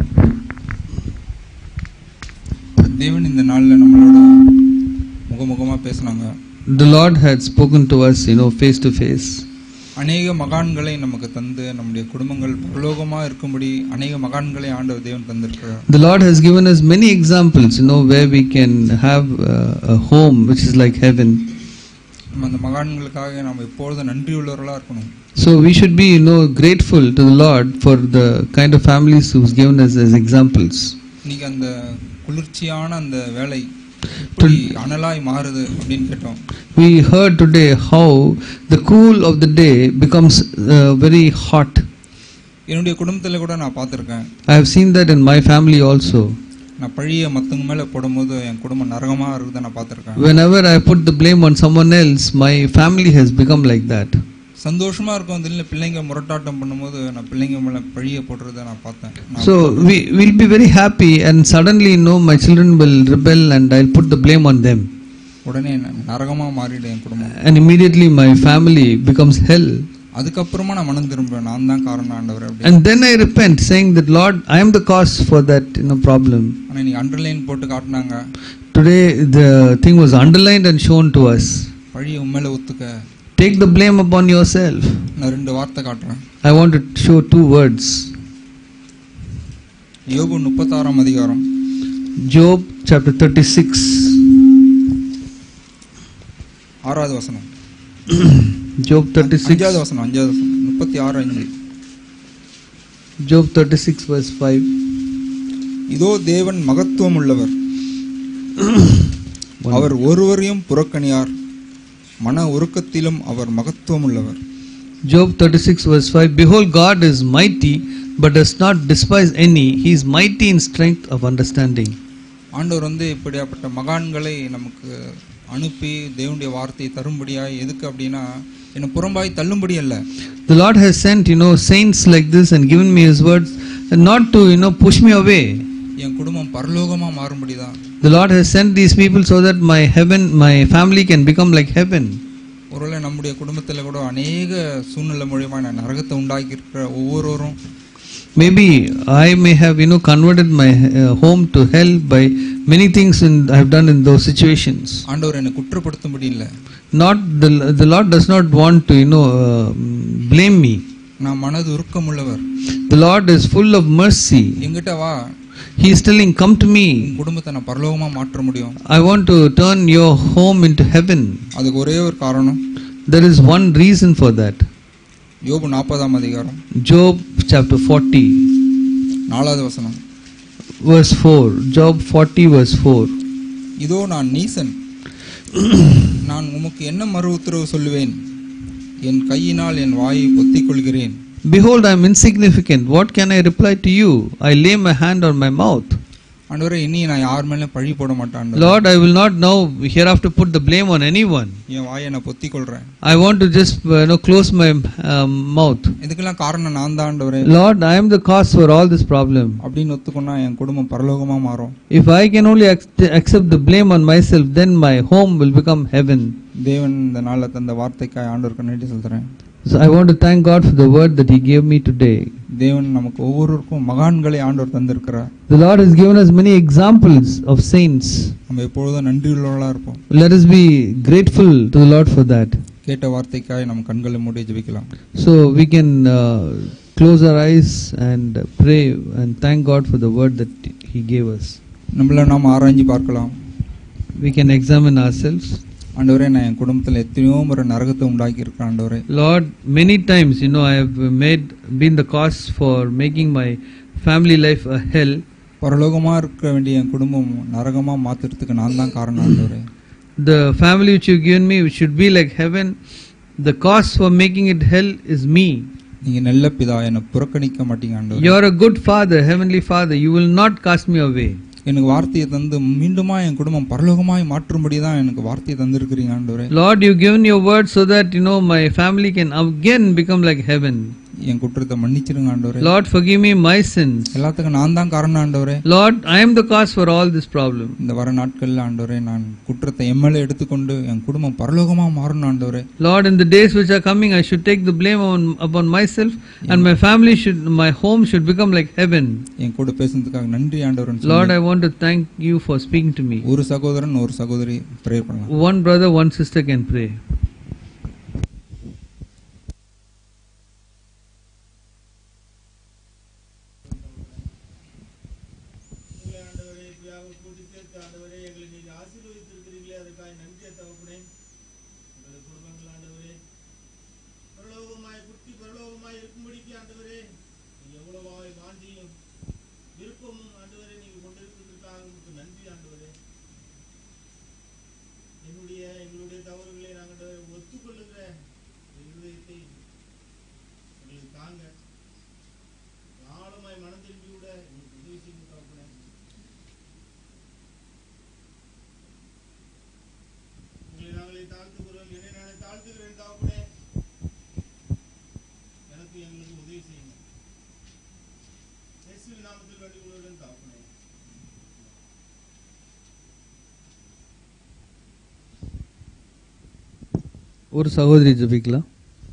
தேவன் இந்த நாளில் நம்மளோட முகமுகமாக பேசுனாங்க The Lord had spoken to us, you know, face to face. அநேக மகான்களை நமக்கு தந்து நம்முடைய குடும்பங்கள் பரலோகமாக இருக்கும்படி அநேக மகான்களை ஆண்டவர் தேவன் தந்திருக்கிறார் The Lord has given us many examples, you know, where we can have uh, a home which is like heaven. நம்ம அந்த மகான்களுக்காக நம்ம எப்பொழுதும் நன்றியுள்ளவர்களாக இருக்கணும் So we should be, you know, grateful to the Lord for the kind of families who's given us as examples. இன்னைக்கு அந்த குளிர்ச்சியான அந்த வேலை எப்படி அனலாய் மாறுது அப்படின்னு கேட்டோம் We heard today how the cool of the day becomes uh, very hot. என்னுடைய குடும்பத்தில் கூட நான் பார்த்துருக்கேன் I have seen that in my family also. நான் பழிய மற்றவங்க மேலே போடும்போது என் குடும்பம் நரகமாக இருக்குதை நான் பார்த்துருக்கேன் Whenever I put the blame on someone else, my family has become like that. சந்தோஷமா இருக்கும் திடீர்னு பிள்ளைங்க முரட்டாட்டம் பண்ணும்போது நான் பிள்ளைங்க மேல பழிய போடுறத நான் பார்த்தேன் நான் So we will be very happy, and suddenly, you know, my children will rebel and I'll put the blame on them. உடனே நான் நரகமா மாறிடும் என் குடும்பம் And immediately my family becomes hell. அதுக்கப்புறமா நான் மனம் திரும்புவேன் நான் தான் காரணம் ஆண்டவர் அப்படி And then I repent, saying that, Lord, I am the cause for that, you know, problem. ஆனா நீ அண்டர்லைன் போட்டு காட்டினாங்க Today, the thing was underlined and shown to us. பழிய உண்மையில ஒத்துக்க Take the blame upon yourself. நான் ரெண்டு வார்த்தை காட்டுறேன் I want to show two words. யோபு முப்பத்தாறாம் அதிகாரம் Job chapter 36. ஆறாவது வசனம் Job 36. அஞ்சாவது வசனம் அஞ்சாவது வசனம் முப்பத்தி ஆறு அஞ்சு Job 36, verse 5. இதோ தேவன் மகத்துவம் உள்ளவர் அவர் ஒருவரையும் புறக்கணியார் மன உருக்கத்திலும் அவர் மகத்துவம் உள்ளவர் Job 36, verse 5 Behold, God is mighty, but does not despise any. He is mighty in strength of understanding. ஆண்டவர் வந்து இப்படியாப்பட்ட மகான்களை நமக்கு அனுப்பி தேவனுடைய வார்த்தையை தரும்படியாய் எதுக்கு அப்படின்னா என்னை புறம்பாய் தள்ளும்படி அல்ல The Lord has sent, you know, saints like this and given me His words, and not to, you know, push me away. என் குடும்பம் பரலோகமா மாறும்படி தான் The Lord has sent these people so that my heaven, my family can become like heaven. ஒருவேளை நம்முடைய குடும்பத்தில் கூட அநேக சூழ்நிலை மூலியமா நான் நரகத்தை உண்டாக்கி இருக்கிற ஒவ்வொருவரும் Maybe I may have, you know, converted my uh, home to hell by many things in, I have done in those situations. ஆண்டவர் என்னை குற்றப்படுத்தும்படி இல்லை Not the, the Lord does not want to, you know, uh, blame me. நான் மனது உருக்கமுள்ளவர் The Lord is full of mercy. எங்கிட்ட வா He is telling, Come to me. உன் குடும்பத்தை நான் பரலோகமா மாற்ற முடியும் I want to turn your home into heaven. அதுக்கு ஒரே ஒரு காரணம் There is one reason for that. யோபு நாற்பதாம் அதிகாரம் Job chapter 40, நாலாவது வசனம் verse 4. Job 40, verse 4. இதோ நான் நீசன் நான் உமக்கு என்ன மறு உத்தரவு சொல்லுவேன் என் கையினால் என் வாயை பொத்திக் கொள்கிறேன் Behold, I am insignificant. What can I reply to you? I lay my hand on my mouth. ஆண்டவரே இனி நான் யார் மேலே பழி போட மாட்டேன் ஆண்டவரே. Lord, I will not now hereafter put the blame on anyone. என் வாயை நான் பொத்திக் கொள்றேன் I want to just uh, you know, close my um, mouth. இதுக்கெல்லாம் காரணம் நான் தான் ஆண்டவரே Lord, I am the cause for all this problem. அப்படின்னு ஒத்துக்கொண்டா என் குடும்பம் பரலோகமா மாறும் If I can only ac- accept the blame on myself, then my home will become heaven. தேவன் இந்த நாளில் தந்த வார்த்தைக்காய் ஆண்டவருக்கு நன்றி சொல்கிறேன் So I want to thank God for the word that He gave me today. தேவன் நமக்கு ஒவ்வொருவருக்கும் மகான்களை ஆண்டவர் தந்திருக்கிறார் The Lord has given us many examples of saints. நம்ம எப்பொழுதும் நன்றியுள்ளவர்களாக இருப்போம் Let us be grateful to the Lord for that. கேட்ட வார்த்தைக்காய் நம்ம கண்களை மூடி ஜெபிக்கலாம் So we can uh, close our eyes and pray and thank God for the word that He gave us. நம்மள நாம் ஆராய்ஞ்சு பார்க்கலாம் We can examine ourselves. ஆண்டவரே நான் என் குடும்பத்தில் எத்தனையோ முறை நரகத்தை உண்டாக்கி இருக்கிறேன் ஆண்டவரே Lord, many times, you know, I have made been the cause for making my family life a hell. பரலோகமாக இருக்க வேண்டிய என் குடும்பம் நரகமாக மாற்றுறதுக்கு நான் தான் காரணம் ஆண்டவரே The family which you've given me, which should be like heaven, the cause for making it hell is me. நீங்கள் நல்ல பிதா என்னை புறக்கணிக்க மாட்டீங்க ஆண்டவரே You're a good father, heavenly father. You will not cast me away. எனக்கு வார்த்தையை தந்து மீண்டுமா என் குடும்பம் பரலோகமாய் மாற்றும்படி தான் எனக்கு வார்த்தையை தந்திருக்கிறீங்க ஆண்டவரே Lord, you've given your word so that, you know, my family can again become like heaven. என் குற்றத்தை மன்னிச்சிருங்க ஆண்டவரே Lord, forgive me my sins. எல்லாத்துக்கும் நான் தான் காரணம் ஆண்டவரே Lord, I am the cause for all this problem. இந்த வர நாட்கள்ல ஆண்டவரே நான் குற்றத்தை எம்எல்ஏ எடுத்துக்கொண்டு என் குடும்பம் பரலோகமா மாறணும் ஆண்டவரே Lord, in the days which are coming, I should take the blame on, upon myself, and my family should, my home should become like heaven. என் கூட பேசுனதுக்காக நன்றி ஆண்டவரன் Lord, I want to thank you for speaking to me. ஒரு சகோதரன் ஒரு சகோதரி prayer பண்ணலாம் One brother, one sister can pray. எங்களை ஆண்டவரே இப்படியாக கூட்டி சேர்த்து ஆண்டவரே எங்களை நீங்க ஆசீர்வதித்திருக்கிறீர்களே அதுக்காக நன்றியை தகப்பனே எங்களது குடும்பங்கள் ஆண்டவரே பரலோகமாய் குட்டி பரலோகமாய் இருக்கும்படிக்கு ஆண்டவரே நீங்க எவ்வளவாய் வாஞ்சியும் விருப்பமும் ஆண்டவரே நீங்க கொண்டிருக்கிறதுக்காக உங்களுக்கு நன்றி ஆண்டவரே என்னுடைய எங்களுடைய தவறுகளை நாங்கள் ஒத்துக்கொள்ளுகிற இருதயத்தை எங்களுக்கு தாங்க ஆழமாய் மனம் திரும்பி விட எங்களுக்கு உதவி செய்யுங்க தகப்பனே உங்களை நாங்களே தாழ்த்துகிறோம் என்னை நானே தாழ்த்துகிறேன் தகப்பனே எனக்கு எங்களுக்கு உதவி செய்யுங்க இயேசுவின் நாமத்தில் வேண்டிக் கொள்கிறேன் தகப்பனே ஒரு சகோதரி ஜபிக்கலாம்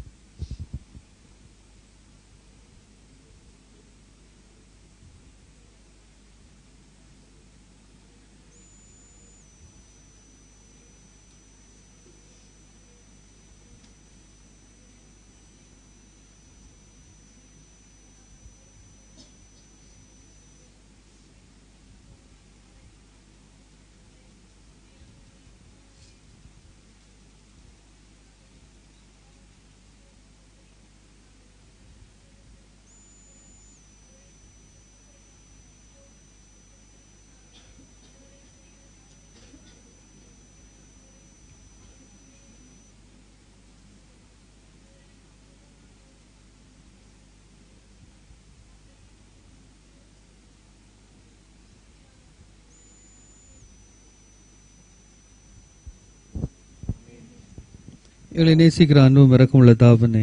எங்களை நேசிக்கிற அன்பும் இறக்கம் உள்ள தாபனே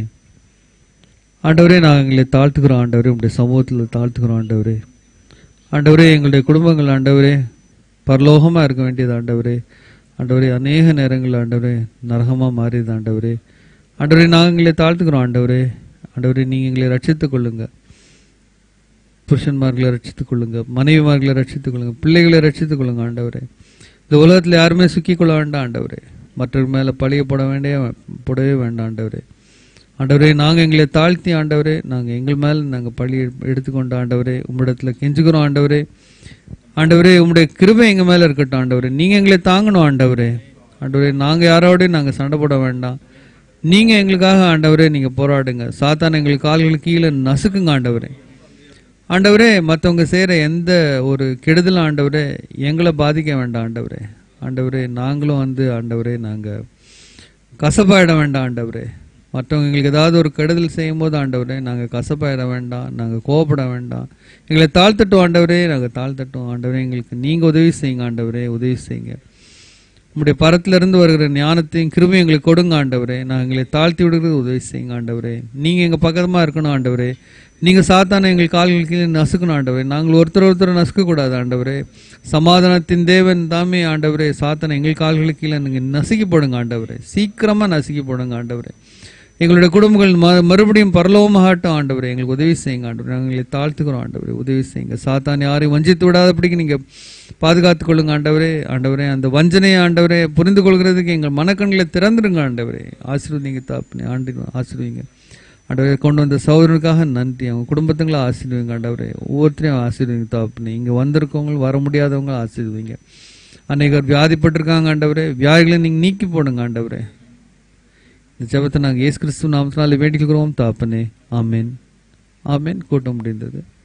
ஆண்டவரே நாங்கள் எங்களை தாழ்த்துக்கிறோம் ஆண்டவரே உங்களுடைய சமூகத்தில் தாழ்த்துக்கிறோம் ஆண்டவரே ஆண்டவரே எங்களுடைய குடும்பங்கள் ஆண்டவரே பரலோகமாக இருக்க வேண்டியது ஆண்டவரே ஆண்டவரே அநேக நேரங்கள் ஆண்டவரே நரகமாக மாறியது ஆண்டவரே ஆண்டவரே நாங்கள் எங்களை தாழ்த்துக்கிறோம் ஆண்டவரே ஆண்டவரே நீங்கள் எங்களை ரட்சித்துக் கொள்ளுங்க புருஷன்மார்களை ரட்சித்துக் கொள்ளுங்க மனைவிமார்களை ரட்சித்துக் கொள்ளுங்க பிள்ளைகளை ரட்சித்துக் கொள்ளுங்க ஆண்டவரே இந்த உலகத்தில் யாருமே சிக்கிக்கொள்ள வேண்டாம் ஆண்டவரே மற்றவர் மேலே பழிய போட வேண்டிய போடவே வேண்டாம் ஆண்டவரே ஆண்டவரே நாங்கள் எங்களை தாழ்த்தி ஆண்டவரே நாங்கள் எங்கள் மேல் நாங்கள் பழி எடுத்துக்கொண்ட ஆண்டவரே உம்மிடத்தில் கெஞ்சுக்கிறோம் ஆண்டவரே ஆண்டவரே உம்முடைய கிருபை எங்கள் மேலே இருக்கட்டும் ஆண்டவரே நீங்கள் எங்களை தாங்கணும் ஆண்டவரே ஆண்டவரே நாங்கள் யாரோடையும் நாங்கள் சண்டை போட வேண்டாம் நீங்கள் எங்களுக்காக ஆண்டவரே நீங்கள் போராடுங்க சாத்தான் எங்களுக்கு கால்களுக்கு கீழே நசுக்குங்க ஆண்டவரே ஆண்டவரே மற்றவங்க செய்கிற எந்த ஒரு கெடுதலும் ஆண்டவரே எங்களை பாதிக்க வேண்டாம் ஆண்டவரே ஆண்டவரே நாங்களும் வந்து ஆண்டவரே நாங்கள் கசப்பாயிட வேண்டாம் ஆண்டவரே மற்றவங்க எங்களுக்கு ஏதாவது ஒரு கெடுதல் செய்யும் போது ஆண்டவரே நாங்கள் கசப்பாயிட வேண்டாம் நாங்கள் கோவப்பட வேண்டாம் எங்களை தாழ்த்தட்டும் ஆண்டவரே நாங்கள் தாழ்த்தட்டும் ஆண்டவரே எங்களுக்கு நீங்கள் உதவி செய்யுங்க ஆண்டவரே உதவி செய்யுங்க உங்களுடைய பரத்திலிருந்து வருகிற ஞானத்தையும் கிருபையும் எங்களுக்கு கொடுங்க ஆண்டவரே நான் எங்களை தாழ்த்தி விடுறது உதவி செய்யுங்க ஆண்டவரே நீங்கள் எங்கள் பக்கமாக இருக்கணும் ஆண்டவரே நீங்கள் சாத்தான எங்கள் கால்கள் கீழே நசுக்கணும் ஆண்டவரே நாங்கள் ஒருத்தர் ஒருத்தர் நசுக்கக்கூடாது ஆண்டவரே சமாதானத்தின் தேவன் தாமே ஆண்டவரே சாத்தான எங்கள் கால்களுக்கு கீழே நீங்கள் நசுக்கி போடுங்க ஆண்டவரே சீக்கிரமாக நசுக்கி போடுங்க ஆண்டவரே எங்களுடைய குடும்பங்கள் ம மறுபடியும் பரலோகமாகட்டும் ஆண்டவரே எங்களுக்கு உதவி செய்யுங்க ஆண்டவரே நாங்கள் எங்களை தாழ்த்துக்கிறோம் ஆண்டவரே உதவி செய்யுங்க சாத்தான் யாரையும் வஞ்சித்து விடாதபடிக்கு நீங்கள் பாதுகாத்துக் கொள்ளுங்க ஆண்டவரே ஆண்டவரே அந்த வஞ்சனையை ஆண்டவரே புரிந்து கொள்கிறதுக்கு எங்கள் மனக்கண்களை திறந்துருங்க ஆண்டவரே ஆசீர்வதிங்க தாப்புனே ஆண்டு ஆசீர்வதிங்க ஆண்டவரே கொண்டு வந்த சகோதரனுக்காக நன்றி அவங்க குடும்பத்துங்களை ஆசீர்வதிங்க ஆண்டவரே ஒவ்வொருத்தரையும் ஆசீர்வதிங்க தாப்புனே இங்கே வந்திருக்கவங்க வர முடியாதவங்க ஆசீர்வதிங்க அநேகர் வியாதிப்பட்டிருக்காங்க ஆண்டவரே வியாதிகளை நீங்கள் நீக்கி போடுங்க ஆண்டவரே இந்த ஜெபத்தை நாங்கள் இயேசு கிறிஸ்து நாமத்தினால வேண்டிக்கிறோம் தாப்பனே ஆமென் ஆமென் கூட்டம் முடிந்தது